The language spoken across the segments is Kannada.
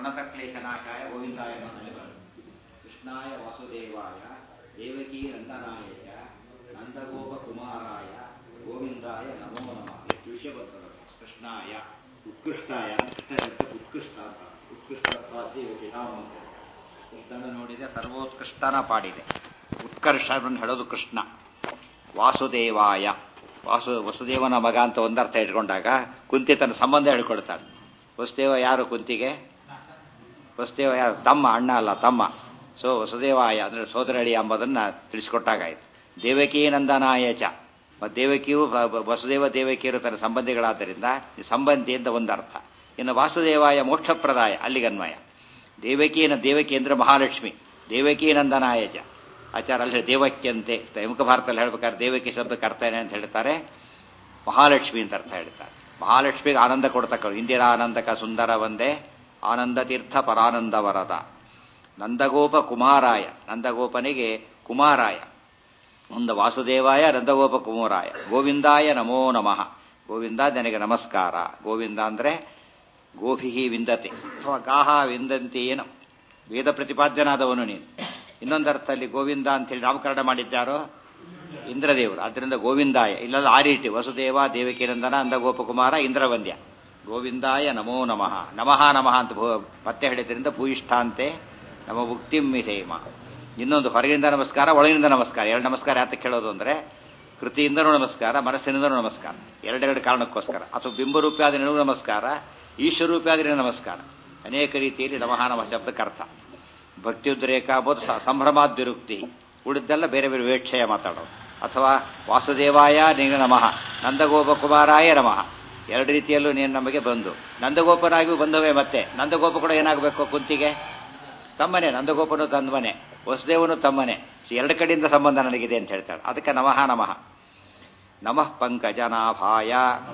ಪ್ರಣತಕ್ಲೇಶನಾಶಾಯ ಗೋವಿಂದಾಯ ಎಂಬುದರಲ್ಲಿ ಬರುತ್ತೆ ಕೃಷ್ಣಾಯ ವಾಸುದೇವಾಯ ದೇವಕೀ ನಂದನಾಯ ಚ ನಂದಗೋಪ ಕುಮಾರಾಯ ಗೋವಿಂದಾಯ ನಮೋ ನಮಃ ಎಷ್ಟು ವಿಷಯ ಬರ್ತದೆ ಕೃಷ್ಣಾಯ ಉತ್ಕೃಷ್ಟಾಯ ಕೃಷ್ಣನಂತೆ ಉತ್ಕೃಷ್ಟ ಅಂತ ಉತ್ಕೃಷ್ಟ ದೇವಕಿ ನಾಮ ಅಂತ ಕೃಷ್ಣನ ನೋಡಿದೆ ಸರ್ವೋತ್ಕೃಷ್ಟನ ಪಾಡಿದೆ ಉತ್ಕರ್ಷವನ್ನು ಹೇಳೋದು ಕೃಷ್ಣ ವಾಸುದೇವಾಯ ವಾಸು ವಸುದೇವನ ಮಗ ಅಂತ ಒಂದರ್ಥ ಇಟ್ಕೊಂಡಾಗ ಕುಂತಿ ತನ್ನ ಸಂಬಂಧ ಹೇಳ್ಕೊಡ್ತಾಳೆ ವಸುದೇವ ಯಾರು ಕುಂತಿಗೆ ವಸುದೇವ ಯಾರು ತಮ್ಮ ಅಣ್ಣ ಅಲ್ಲ ತಮ್ಮ ಸೊ ವಸುದೇವಾಯ ಅಂದ್ರೆ ಸೋದರಳಿ ಎಂಬುದನ್ನ ತಿಳಿಸಿಕೊಟ್ಟಾಗಾಯ್ತು ದೇವಕೀ ನಂದನಾಯ ಚ ಮತ್ತು ದೇವಕಿಯು ವಸುದೇವ ದೇವಕಿಯರು ತನ್ನ ಸಂಬಂಧಿಗಳಾದ್ದರಿಂದ ಈ ಸಂಬಂಧಿ ಅಂತ ಒಂದರ್ಥ ಇನ್ನು ವಾಸುದೇವಾಯ ಮೋಕ್ಷಪ್ರದಾಯ ಅಲ್ಲಿಗನ್ವಯ ದೇವಕೀನ ದೇವಕಿ ಅಂದ್ರೆ ಮಹಾಲಕ್ಷ್ಮಿ ದೇವಕೀ ನಂದನಾಯ ಚ ಆಚಾರ ಅಲ್ಲಿ ದೇವಕ್ಯಂತೆ ಪ್ರಮುಖ ಭಾರತದಲ್ಲಿ ಹೇಳ್ಬೇಕಾದ್ರೆ ದೇವಕಿ ಶಬ್ದಕ್ಕೆ ಅರ್ಥ ಏನೇ ಅಂತ ಹೇಳ್ತಾರೆ ಮಹಾಲಕ್ಷ್ಮಿ ಅಂತ ಅರ್ಥ ಹೇಳ್ತಾರೆ ಮಹಾಲಕ್ಷ್ಮಿಗೆ ಆನಂದ ಕೊಡ್ತಕ್ಕಳು ಇಂದಿರಾ ಆನಂದಕ ಸುಂದರ ಒಂದೇ ಆನಂದ ತೀರ್ಥ ಪರಾನಂದ ವರದ ನಂದಗೋಪ ಕುಮಾರಾಯ ನಂದಗೋಪನಿಗೆ ಕುಮಾರಾಯ ಒಂದು ವಾಸುದೇವಾಯ ನಂದಗೋಪ ಕುಮಾರಾಯ ಗೋವಿಂದಾಯ ನಮೋ ನಮಃ ಗೋವಿಂದ ನನಗೆ ನಮಸ್ಕಾರ ಗೋವಿಂದ ಅಂದ್ರೆ ಗೋಭಿಹಿ ವಿಂದತೆ ಅಥವಾ ಗಾಹ ವಿಂದಂತಿ ಏನು ವೇದ ಪ್ರತಿಪಾದ್ಯನಾದವನು ನೀನು ಇನ್ನೊಂದರ್ಥದಲ್ಲಿ ಗೋವಿಂದ ಅಂತೇಳಿ ನಾಮಕರಣ ಮಾಡಿದ್ದಾರೋ ಇಂದ್ರದೇವರು ಅದರಿಂದ ಗೋವಿಂದಾಯ ಇಲ್ಲದ ಆ ರೀತಿ ವಸುದೇವ ದೇವಕಿನಂದನ ಅಂದಗೋಪಕುಮಾರ ಇಂದ್ರವಂದ್ಯ ಗೋವಿಂದಾಯ ನಮೋ ನಮಃ ನಮಃ ನಮಃ ಅಂತ ಮತ್ತೆ ಹೇಳಿದ್ರಿಂದ ಭೂಯಿಷ್ಠಾಂತೆ ನಮ್ಮ ಮುಕ್ತಿಂ ಮಿಸೇಮ ಇನ್ನೊಂದು ಹೊರಗಿನಿಂದ ನಮಸ್ಕಾರ ಒಳಗಿನಿಂದ ನಮಸ್ಕಾರ ಎರಡು ನಮಸ್ಕಾರ ಯಾತಕ್ಕೆ ಹೇಳೋದು ಅಂದ್ರೆ ಕೃತಿಯಿಂದನೂ ನಮಸ್ಕಾರ ಮನಸ್ಸಿನಿಂದನೂ ನಮಸ್ಕಾರ ಎರಡೆರಡು ಕಾರಣಕ್ಕೋಸ್ಕರ ಅಥವಾ ಬಿಂಬರೂಪಿಯಾದ ನಮಸ್ಕಾರ ಈಶ್ವರೂಪಿಯಾದ ನಮಸ್ಕಾರ ಅನೇಕ ರೀತಿಯಲ್ಲಿ ನಮಃ ನಮಃ ಶಬ್ದಕ್ಕೆ ಅರ್ಥ ಭಕ್ತಿಯುದ್ರೇಕ ಅಂಬುದು ಸಂಭ್ರಮಾದ್ಯುರುಕ್ತಿ ಉಳಿದೆಲ್ಲ ಬೇರೆ ಬೇರೆ ವೇಕ್ಷಯ ಮಾತಾಡೋದು ಅಥವಾ ವಾಸುದೇವಾಯ ನೀನು ನಮಃ ನಂದಗೋಪ ಕುಮಾರಾಯ ನಮಃ ಎರಡು ರೀತಿಯಲ್ಲೂ ನೀನು ನಮಗೆ ಬಂದು ನಂದಗೋಪನಾಗಿಯೂ ಬಂದವೇ ಮತ್ತೆ ನಂದಗೋಪ ಕೂಡ ಏನಾಗಬೇಕು ಕುಂತಿಗೆ ತಮ್ಮನೆ ನಂದಗೋಪನು ತಂದವನೆ ವಸುದೇವನು ತಮ್ಮನೆ ಎರಡು ಕಡೆಯಿಂದ ಸಂಬಂಧ ನನಗಿದೆ ಅಂತ ಹೇಳ್ತಾಳೆ ಅದಕ್ಕೆ ನಮಃ ನಮಃ ನಮಃ ಪಂಕಜನಾಭಾಯ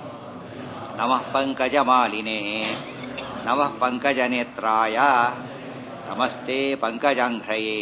ನಮಃ ಪಂಕಜ ಮಾಲಿನೇ ನಮಃ ಪಂಕಜ ನೇತ್ರಾಯ ನಮಸ್ತೆ ಪಂಕಜಾಂಘ್ರಯೇ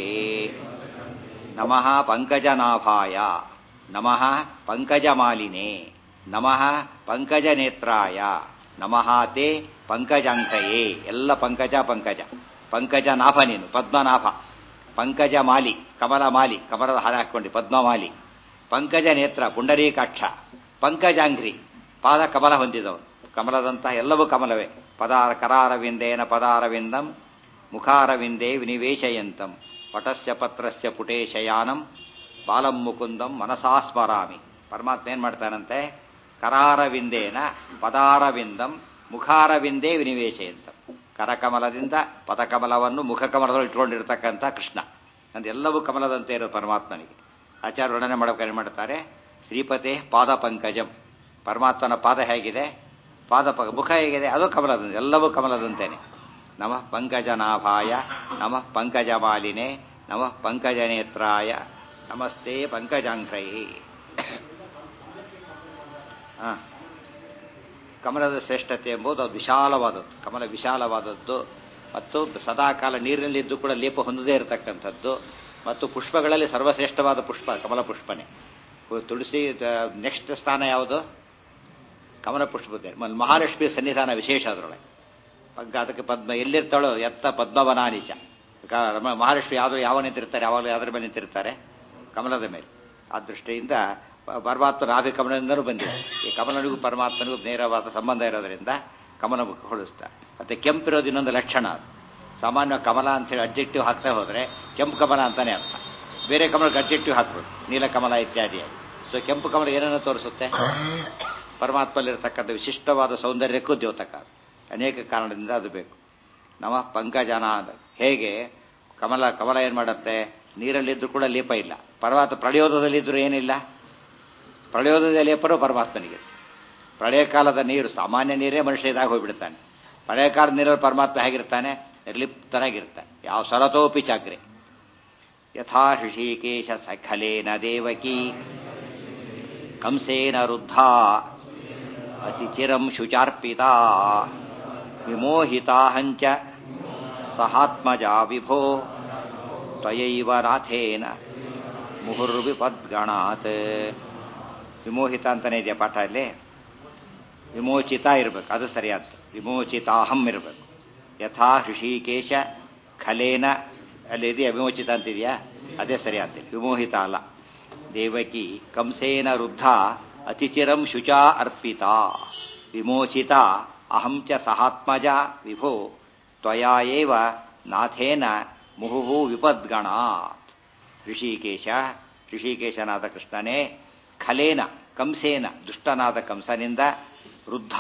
ನಮಃ ಪಂಕಜನಾಭಾಯ ನಮಃ ಪಂಕಜಮಾಲಿನೇ ನಮಃ ಪಂಕಜನೇತ್ರಾಯ ನಮಃ ತೇ ಪಂಕಜಾಂಘ್ರಯೇ ಎಲ್ಲ ಪಂಕಜ ಪಂಕಜ ಪಂಕಜನಾಭ ನೀನು ಪದ್ಮನಾಭ ಪಂಕಜ ಮಾಲಿ ಕಮಲ ಮಾಲಿ ಕಮಲದ ಹಾರ ಹಾಕೊಂಡು ಪದ್ಮಮಾಲಿ ಪಂಕಜ ನೇತ್ರ ಪುಂಡರೀಕಾಕ್ಷ ಪಂಕಜಾಂಘ್ರಿ ಪಾದ ಕಮಲ ಹೊಂದಿದವನು ಕಮಲದಂತಹ ಎಲ್ಲವೂ ಕಮಲವೇ ಪದಾರ ಕರಾರವಿಂದೇನ ಪದಾರವಿಂದಂ ಮುಖಾರವಿಂದೇ ವಿನಿವೇಶಯಂತಂ ಪಟಸ್ಯ ಪತ್ರಸ್ಯ ಪುಟೇ ಶಯಾನಂ ಬಾಲಂ ಮುಕುಂದಂ ಮನಸಾ ಸ್ಮರಾಮಿ ಪರಮಾತ್ಮ ಏನ್ ಮಾಡ್ತಾನಂತೆ ಕರಾರವಿಂದೇನ ಪದಾರವಿಂದಂ ಮುಖಾರವಿಂದೇ ವಿನಿವೇಶಯಂತಂ ಕರಕಮಲದಿಂದ ಪದಕಮಲವನ್ನು ಮುಖಕಮಲದಲ್ಲಿ ಇಟ್ಕೊಂಡಿರ್ತಕ್ಕಂಥ ಕೃಷ್ಣ ಎಲ್ಲವೂ ಕಮಲದಂತೆ ಇರೋ ಪರಮಾತ್ಮನಿಗೆ ಆಚಾರ ವರ್ಣನೆ ಮಾಡಬೇಕಾದ್ರೆ ಮಾಡ್ತಾರೆ ಶ್ರೀಪತೆ ಪಾದ ಪಂಕಜಂ ಪರಮಾತ್ಮನ ಪಾದ ಹೇಗಿದೆ ಪಾದ ಮುಖ ಹೇಗಿದೆ ಅದು ಕಮಲದಂತೆ ಎಲ್ಲವೂ ಕಮಲದಂತೇನೆ ನಮಃ ಪಂಕಜನಾಭಾಯ ನಮಃ ಪಂಕಜಮಾಲಿನೇ ನಮಃ ಪಂಕಜನೇತ್ರಾಯ ನಮಸ್ತೆ ಪಂಕಜಾಂಘ್ರೈ ಹ ಕಮಲದ ಶ್ರೇಷ್ಠತೆ ಎಂಬುದು ಅದು ವಿಶಾಲವಾದದ್ದು ಕಮಲ ವಿಶಾಲವಾದದ್ದು ಮತ್ತು ಸದಾಕಾಲ ನೀರಿನಲ್ಲಿದ್ದು ಕೂಡ ಲೇಪ ಹೊಂದದೇ ಇರತಕ್ಕಂಥದ್ದು ಮತ್ತು ಪುಷ್ಪಗಳಲ್ಲಿ ಸರ್ವಶ್ರೇಷ್ಠವಾದ ಪುಷ್ಪ ಕಮಲ ಪುಷ್ಪನೆ ತುಳಸಿ ನೆಕ್ಸ್ಟ್ ಸ್ಥಾನ ಯಾವುದು ಕಮಲ ಪುಷ್ಪದೇ ಮಹಾಲಕ್ಷ್ಮಿ ಸನ್ನಿಧಾನ ವಿಶೇಷ ಅದರೊಳಗೆ ಪಗ್ಗ ಅದಕ್ಕೆ ಪದ್ಮ ಎಲ್ಲಿರ್ತಾಳೋ ಎತ್ತ ಪದ್ಮವನಾನಿಚ ಮಹಾಲಕ್ಷ್ಮಿ ಯಾವ್ದು ಯಾವ ನಿಂತಿರ್ತಾರೆ ಯಾವಾಗಲೂ ಯಾವ್ದ್ರ ಮೇಲೆ ನಿಂತಿರ್ತಾರೆ ಕಮಲದ ಮೇಲೆ ಆ ದೃಷ್ಟಿಯಿಂದ ಪರಮಾತ್ಮ ನಾಭಿ ಕಮಲದಿಂದಲೂ ಬಂದಿದೆ ಈ ಕಮಲನಿಗೂ ಪರಮಾತ್ಮನಿಗೂ ನೇರವಾದ ಸಂಬಂಧ ಇರೋದ್ರಿಂದ ಕಮಲ ಹೋಲಿಸ್ತಾರೆ ಮತ್ತೆ ಕೆಂಪಿರೋದು ಇನ್ನೊಂದು ಲಕ್ಷಣ ಅದು ಸಾಮಾನ್ಯ ಕಮಲ ಅಂತೇಳಿ ಅಬ್ಜೆಕ್ಟಿವ್ ಹಾಕ್ತಾ ಹೋದ್ರೆ ಕೆಂಪು ಕಮಲ ಅಂತಾನೆ ಅರ್ಥ ಬೇರೆ ಕಮಲಕ್ಕೆ ಅಬ್ಜೆಕ್ಟಿವ್ ಹಾಕ್ಬೇಕು ನೀಲಕಮಲ ಇತ್ಯಾದಿಯಾಗಿ ಸೊ ಕೆಂಪು ಕಮಲ ಏನನ್ನು ತೋರಿಸುತ್ತೆ ಪರಮಾತ್ಮಲ್ಲಿರತಕ್ಕಂಥ ವಿಶಿಷ್ಟವಾದ ಸೌಂದರ್ಯಕ್ಕೂ ದ್ಯೋತಕ ಅನೇಕ ಕಾರಣದಿಂದ ಅದು ಬೇಕು ನಮಃ ಪಂಕಜನ ಹೇಗೆ ಕಮಲ ಕಮಲ ಏನ್ ಮಾಡುತ್ತೆ ನೀರಲ್ಲಿದ್ದು ಕೂಡ ಲೇಪ ಇಲ್ಲ ಪರಮಾತ್ಮ ಪ್ರಳಯೋದದಲ್ಲಿದ್ದರೂ ಏನಿಲ್ಲ ಪ್ರಳಯೋದದ ಲೇಪರು ಪರಮಾತ್ಮನಿಗೆ ಪ್ರಳಯ ಕಾಲದ ನೀರು ಸಾಮಾನ್ಯ ನೀರೇ ಮನುಷ್ಯ ಇದಾಗ ಹೋಗ್ಬಿಡ್ತಾನೆ ಪ್ರಳಯ ಕಾಲದ ನೀರಲ್ಲಿ ಪರಮಾತ್ಮ ಹೇಗಿರ್ತಾನೆ ನಿರ್ಲಿಪ್ತನಾಗಿರ್ತಾನೆ ಯಾವ ಸರತೋಪಿ ಚಾಕ್ರೆ ಯಥಾ ಹೃಷಿಕೇಶ ಸಖಲೇನ ದೇವಕಿ ಕಂಸೇನ ವೃದ್ಧ ಅತಿಚಿರಂ ಶುಚಾರ್ಪಿತ ವಿಮೋಹಿತಾಹಂಚ ಸಹಾತ್ಮಜಾ ವಿಭೋ ತ್ವಯೈವ ನಾಥೇನ ಮುಹುರ್ವಿಪದ್ಗಣಾತ್ ವಿಮೋಹಿತ ಅಂತಾನೆ ಇದೆಯಾ ಪಾಠ ಅಲ್ಲಿ ವಿಮೋಚಿತ ಇರಬೇಕು ಅದು ಸರಿಯಾದ ವಿಮೋಚಿತಾಹಂ ಇರಬೇಕು ಯಥಾ ಹೃಷಿಕೇಶ ಖಲೇನ ಅಲ್ಲಿ ಇದೆಯಾ ವಿಮೋಚಿತ ಅಂತಿದೆಯಾ ಅದೇ ಸರಿ ಆಗ್ತಿಲ್ಲ ವಿಮೋಹಿತ ಅಲ್ಲ ದೇವಕಿ ಕಂಸೇನ ವೃದ್ಧ ಅತಿಚಿರಂ ಶುಚಾ ಅರ್ಪಿತ ವಿಮೋಚಿತ ಅಹಂ ಚ ಸಹಾತ್ಮಜ ವಿಭೋ ತ್ವಯಾ ಏವ ನಾಥೇನ ಮುಹುಹು ವಿಪದ್ಗಣಾತ್ ಋಷಿಕೇಶ ಋಷಿಕೇಶನಾದ ಕೃಷ್ಣನೇ ಖಲೇನ ಕಂಸೇನ ದುಷ್ಟನಾದ ಕಂಸನಿಂದ ವೃದ್ಧ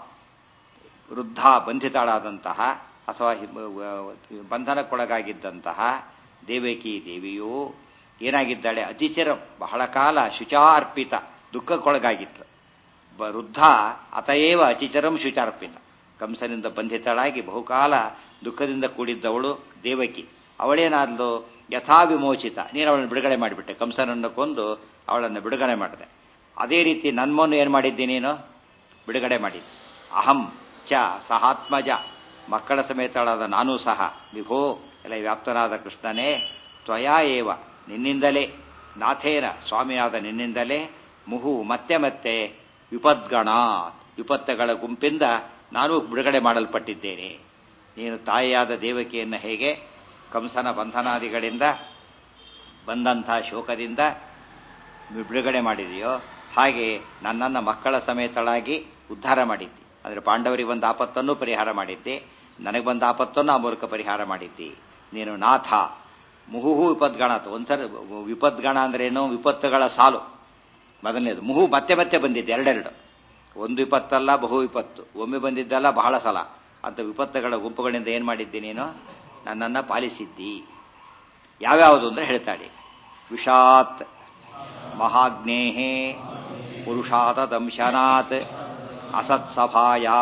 ವೃದ್ಧ ಬಂಧಿತಳಾದಂತಹ ಅಥವಾ ಬಂಧನಕ್ಕೊಳಗಾಗಿದ್ದಂತಹ ದೇವಕಿ ದೇವಿಯು ಏನಾಗಿದ್ದಾಳೆ ಅತಿಚಿರ ಬಹಳ ಕಾಲ ಶುಚಾರ್ಪಿತ ದುಃಖಕ್ಕೊಳಗಾಗಿತ್ತು ವೃದ್ಧ ಅತಯೇವ ಅತಿಚರಂ ಶುಚಾರ್ಪಿತ ಕಂಸನಿಂದ ಬಂಧಿತಳಾಗಿ ಬಹುಕಾಲ ದುಃಖದಿಂದ ಕೂಡಿದ್ದವಳು ದೇವಕಿ ಅವಳೇನಾದ್ಲು ಯಥಾ ವಿಮೋಚಿತ ನೀನು ಅವಳನ್ನು ಬಿಡುಗಡೆ ಮಾಡಿಬಿಟ್ಟೆ ಕಂಸನನ್ನು ಕೊಂದು ಅವಳನ್ನು ಬಿಡುಗಡೆ ಮಾಡಿದೆ ಅದೇ ರೀತಿ ನನ್ಮನ್ನು ಏನು ಮಾಡಿದ್ದಿ ನೀನು ಬಿಡುಗಡೆ ಮಾಡಿದ್ದೆ ಅಹಂ ಚ ಸಹಾತ್ಮಜ ಮಕ್ಕಳ ಸಮೇತಳಾದ ನಾನೂ ಸಹ ವಿಭೋ ಎಲ್ಲ ವ್ಯಾಪ್ತನಾದ ಕೃಷ್ಣನೇ ತ್ವಯಾ ಏವ ನಿನ್ನಿಂದಲೇ ನಾಥೇನ ಸ್ವಾಮಿಯಾದ ನಿನ್ನಿಂದಲೇ ಮುಹು ಮತ್ತೆ ಮತ್ತೆ ವಿಪದ್ಗಣ ವಿಪತ್ತುಗಳ ಗುಂಪಿಂದ ನಾನು ಬಿಡುಗಡೆ ಮಾಡಲ್ಪಟ್ಟಿದ್ದೇನೆ ನೀನು ತಾಯಿಯಾದ ದೇವಕಿಯನ್ನು ಹೇಗೆ ಕಂಸನ ಬಂಧನಾದಿಗಳಿಂದ ಬಂದಂಥ ಶೋಕದಿಂದ ಬಿಡುಗಡೆ ಮಾಡಿದೆಯೋ ಹಾಗೆ ನನ್ನನ್ನು ಮಕ್ಕಳ ಸಮೇತಳಾಗಿ ಉದ್ಧಾರ ಮಾಡಿದ್ದಿ ಅಂದರೆ ಪಾಂಡವರಿಗೆ ಬಂದ ಆಪತ್ತನ್ನು ಪರಿಹಾರ ಮಾಡಿದ್ದೆ ನನಗೆ ಬಂದ ಆಪತ್ತನ್ನು ಆ ಮೂಲಕ ಪರಿಹಾರ ಮಾಡಿದ್ದಿ ನೀನು ನಾಥ ಮುಹುಹು ವಿಪದ್ಗಣ ಒಂದ್ಸರಿ ವಿಪದ್ಗಣ ಅಂದ್ರೇನು ವಿಪತ್ತುಗಳ ಸಾಲು ಮೊದಲನೇದು ಮುಹು ಮತ್ತೆ ಮತ್ತೆ ಬಂದಿದ್ದೆ ಎರಡೆರಡು ಒಂದು ವಿಪತ್ತಲ್ಲ ಬಹು ವಿಪತ್ತು ಒಮ್ಮೆ ಬಂದಿದ್ದಲ್ಲ ಬಹಳ ಸಲ ಅಂತ ವಿಪತ್ತುಗಳ ಗುಂಪುಗಳಿಂದ ಏನು ಮಾಡಿದ್ದಿ ನೀನು ನನ್ನನ್ನು ಪಾಲಿಸಿದ್ದಿ ಯಾವ್ಯಾವುದು ಅಂದ್ರೆ ಹೇಳ್ತಾಳೆ ವಿಷಾತ್ ಮಹಾಗ್ನೇಹೇ ಪುರುಷಾತದಂಶನಾತ್ ಅಸತ್ಸಭಾಯಾ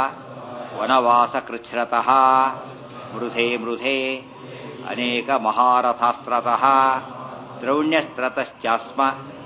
ವನವಾಸ ಕೃಚ್ಛ್ರತಃ ಮೃಧೆ ಮೃಧೆ ಅನೇಕ ಮಹಾರಥಾಸ್ತ್ರತಃ ದ್ರೌಣ್ಯಸ್ತ್ರತಶ್ಚಾಸ್ಮ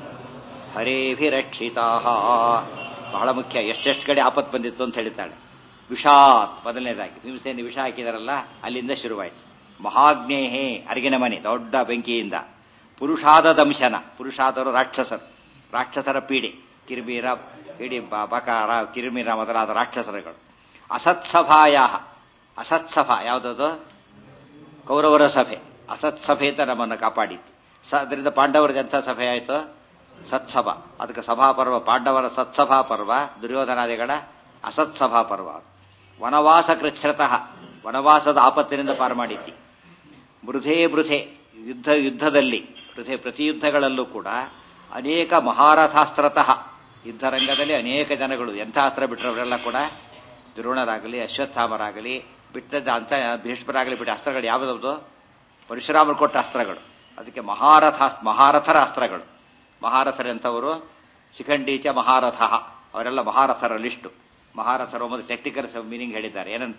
ಹರೇಭಿರಕ್ಷಿತಾ ಬಹಳ ಮುಖ್ಯ ಎಷ್ಟೆಷ್ಟು ಕಡೆ ಆಪತ್ತು ಬಂದಿತ್ತು ಅಂತ ಹೇಳ್ತಾಳೆ ವಿಷಾತ್ ಮೊದಲನೇದಾಗಿ ಭೀಮಸೇನೆ ವಿಷ ಹಾಕಿದಾರಲ್ಲ ಅಲ್ಲಿಂದ ಶುರುವಾಯಿತು ಮಹಾಗ್ನೇಹೇ ಅರಿಗಿನ ಮನೆ ದೊಡ್ಡ ಬೆಂಕಿಯಿಂದ ಪುರುಷಾದ ದಂಶನ ಪುರುಷಾದರು ರಾಕ್ಷಸರು ರಾಕ್ಷಸರ ಪೀಡೆ ಕಿರ್ಮೀರ ಇಡೀ ಬಕಾರ ಕಿರ್ಮೀರ ಮೊದಲಾದ ರಾಕ್ಷಸರುಗಳು ಅಸತ್ಸಭಾಯ ಅಸತ್ಸಭಾ ಯಾವುದದು ಕೌರವರ ಸಭೆ ಅಸತ್ಸಭೆತ ನಮ್ಮನ್ನು ಕಾಪಾಡಿತ್ತು ಸ ಅದರಿಂದ ಪಾಂಡವರದ ಎಂಥ ಸಭೆ ಆಯಿತು ಸತ್ಸಭಾ ಅದಕ್ಕೆ ಸಭಾಪರ್ವ ಪಾಂಡವರ ಸತ್ಸಭಾ ಪರ್ವ ದುರ್ಯೋಧನಾದಿಗಳ ಅಸತ್ಸಭಾ ಪರ್ವ ವನವಾಸ ಕೃಚ್ಛ್ರತಃ ವನವಾಸದ ಆಪತ್ತಿನಿಂದ ಪಾರು ಮಾಡಿದ್ದಿ ಮೃಧೆ ಮೃಧೆ ಯುದ್ಧ ಯುದ್ಧದಲ್ಲಿ ಮೃಧೆ ಪ್ರತಿ ಯುದ್ಧಗಳಲ್ಲೂ ಕೂಡ ಅನೇಕ ಮಹಾರಥಾಸ್ತ್ರತಃ ಯುದ್ಧರಂಗದಲ್ಲಿ ಅನೇಕ ಜನಗಳು ಎಂಥ ಅಸ್ತ್ರ ಬಿಟ್ಟರವರೆಲ್ಲ ಕೂಡ ದ್ರೋಣರಾಗಲಿ ಅಶ್ವತ್ಥಾಮರಾಗಲಿ ಬಿಟ್ಟದ ಅಂತ ಭೀಷ್ಮರಾಗಲಿ ಬಿಟ್ಟ ಅಸ್ತ್ರಗಳು ಯಾವುದದು ಪರಶುರಾಮರು ಕೊಟ್ಟ ಅಸ್ತ್ರಗಳು ಅದಕ್ಕೆ ಮಹಾರಥ ಮಹಾರಥರ ಅಸ್ತ್ರಗಳು ಮಹಾರಥರೆಂಥವರು ಶಿಖಂಡೀಚ ಮಹಾರಥ ಅವರೆಲ್ಲ ಮಹಾರಥರ ಲಿಸ್ಟು ಮಹಾರಥರು ಒಂದು ಟೆಕ್ನಿಕಲ್ ಮೀನಿಂಗ್ ಹೇಳಿದ್ದಾರೆ ಏನಂತ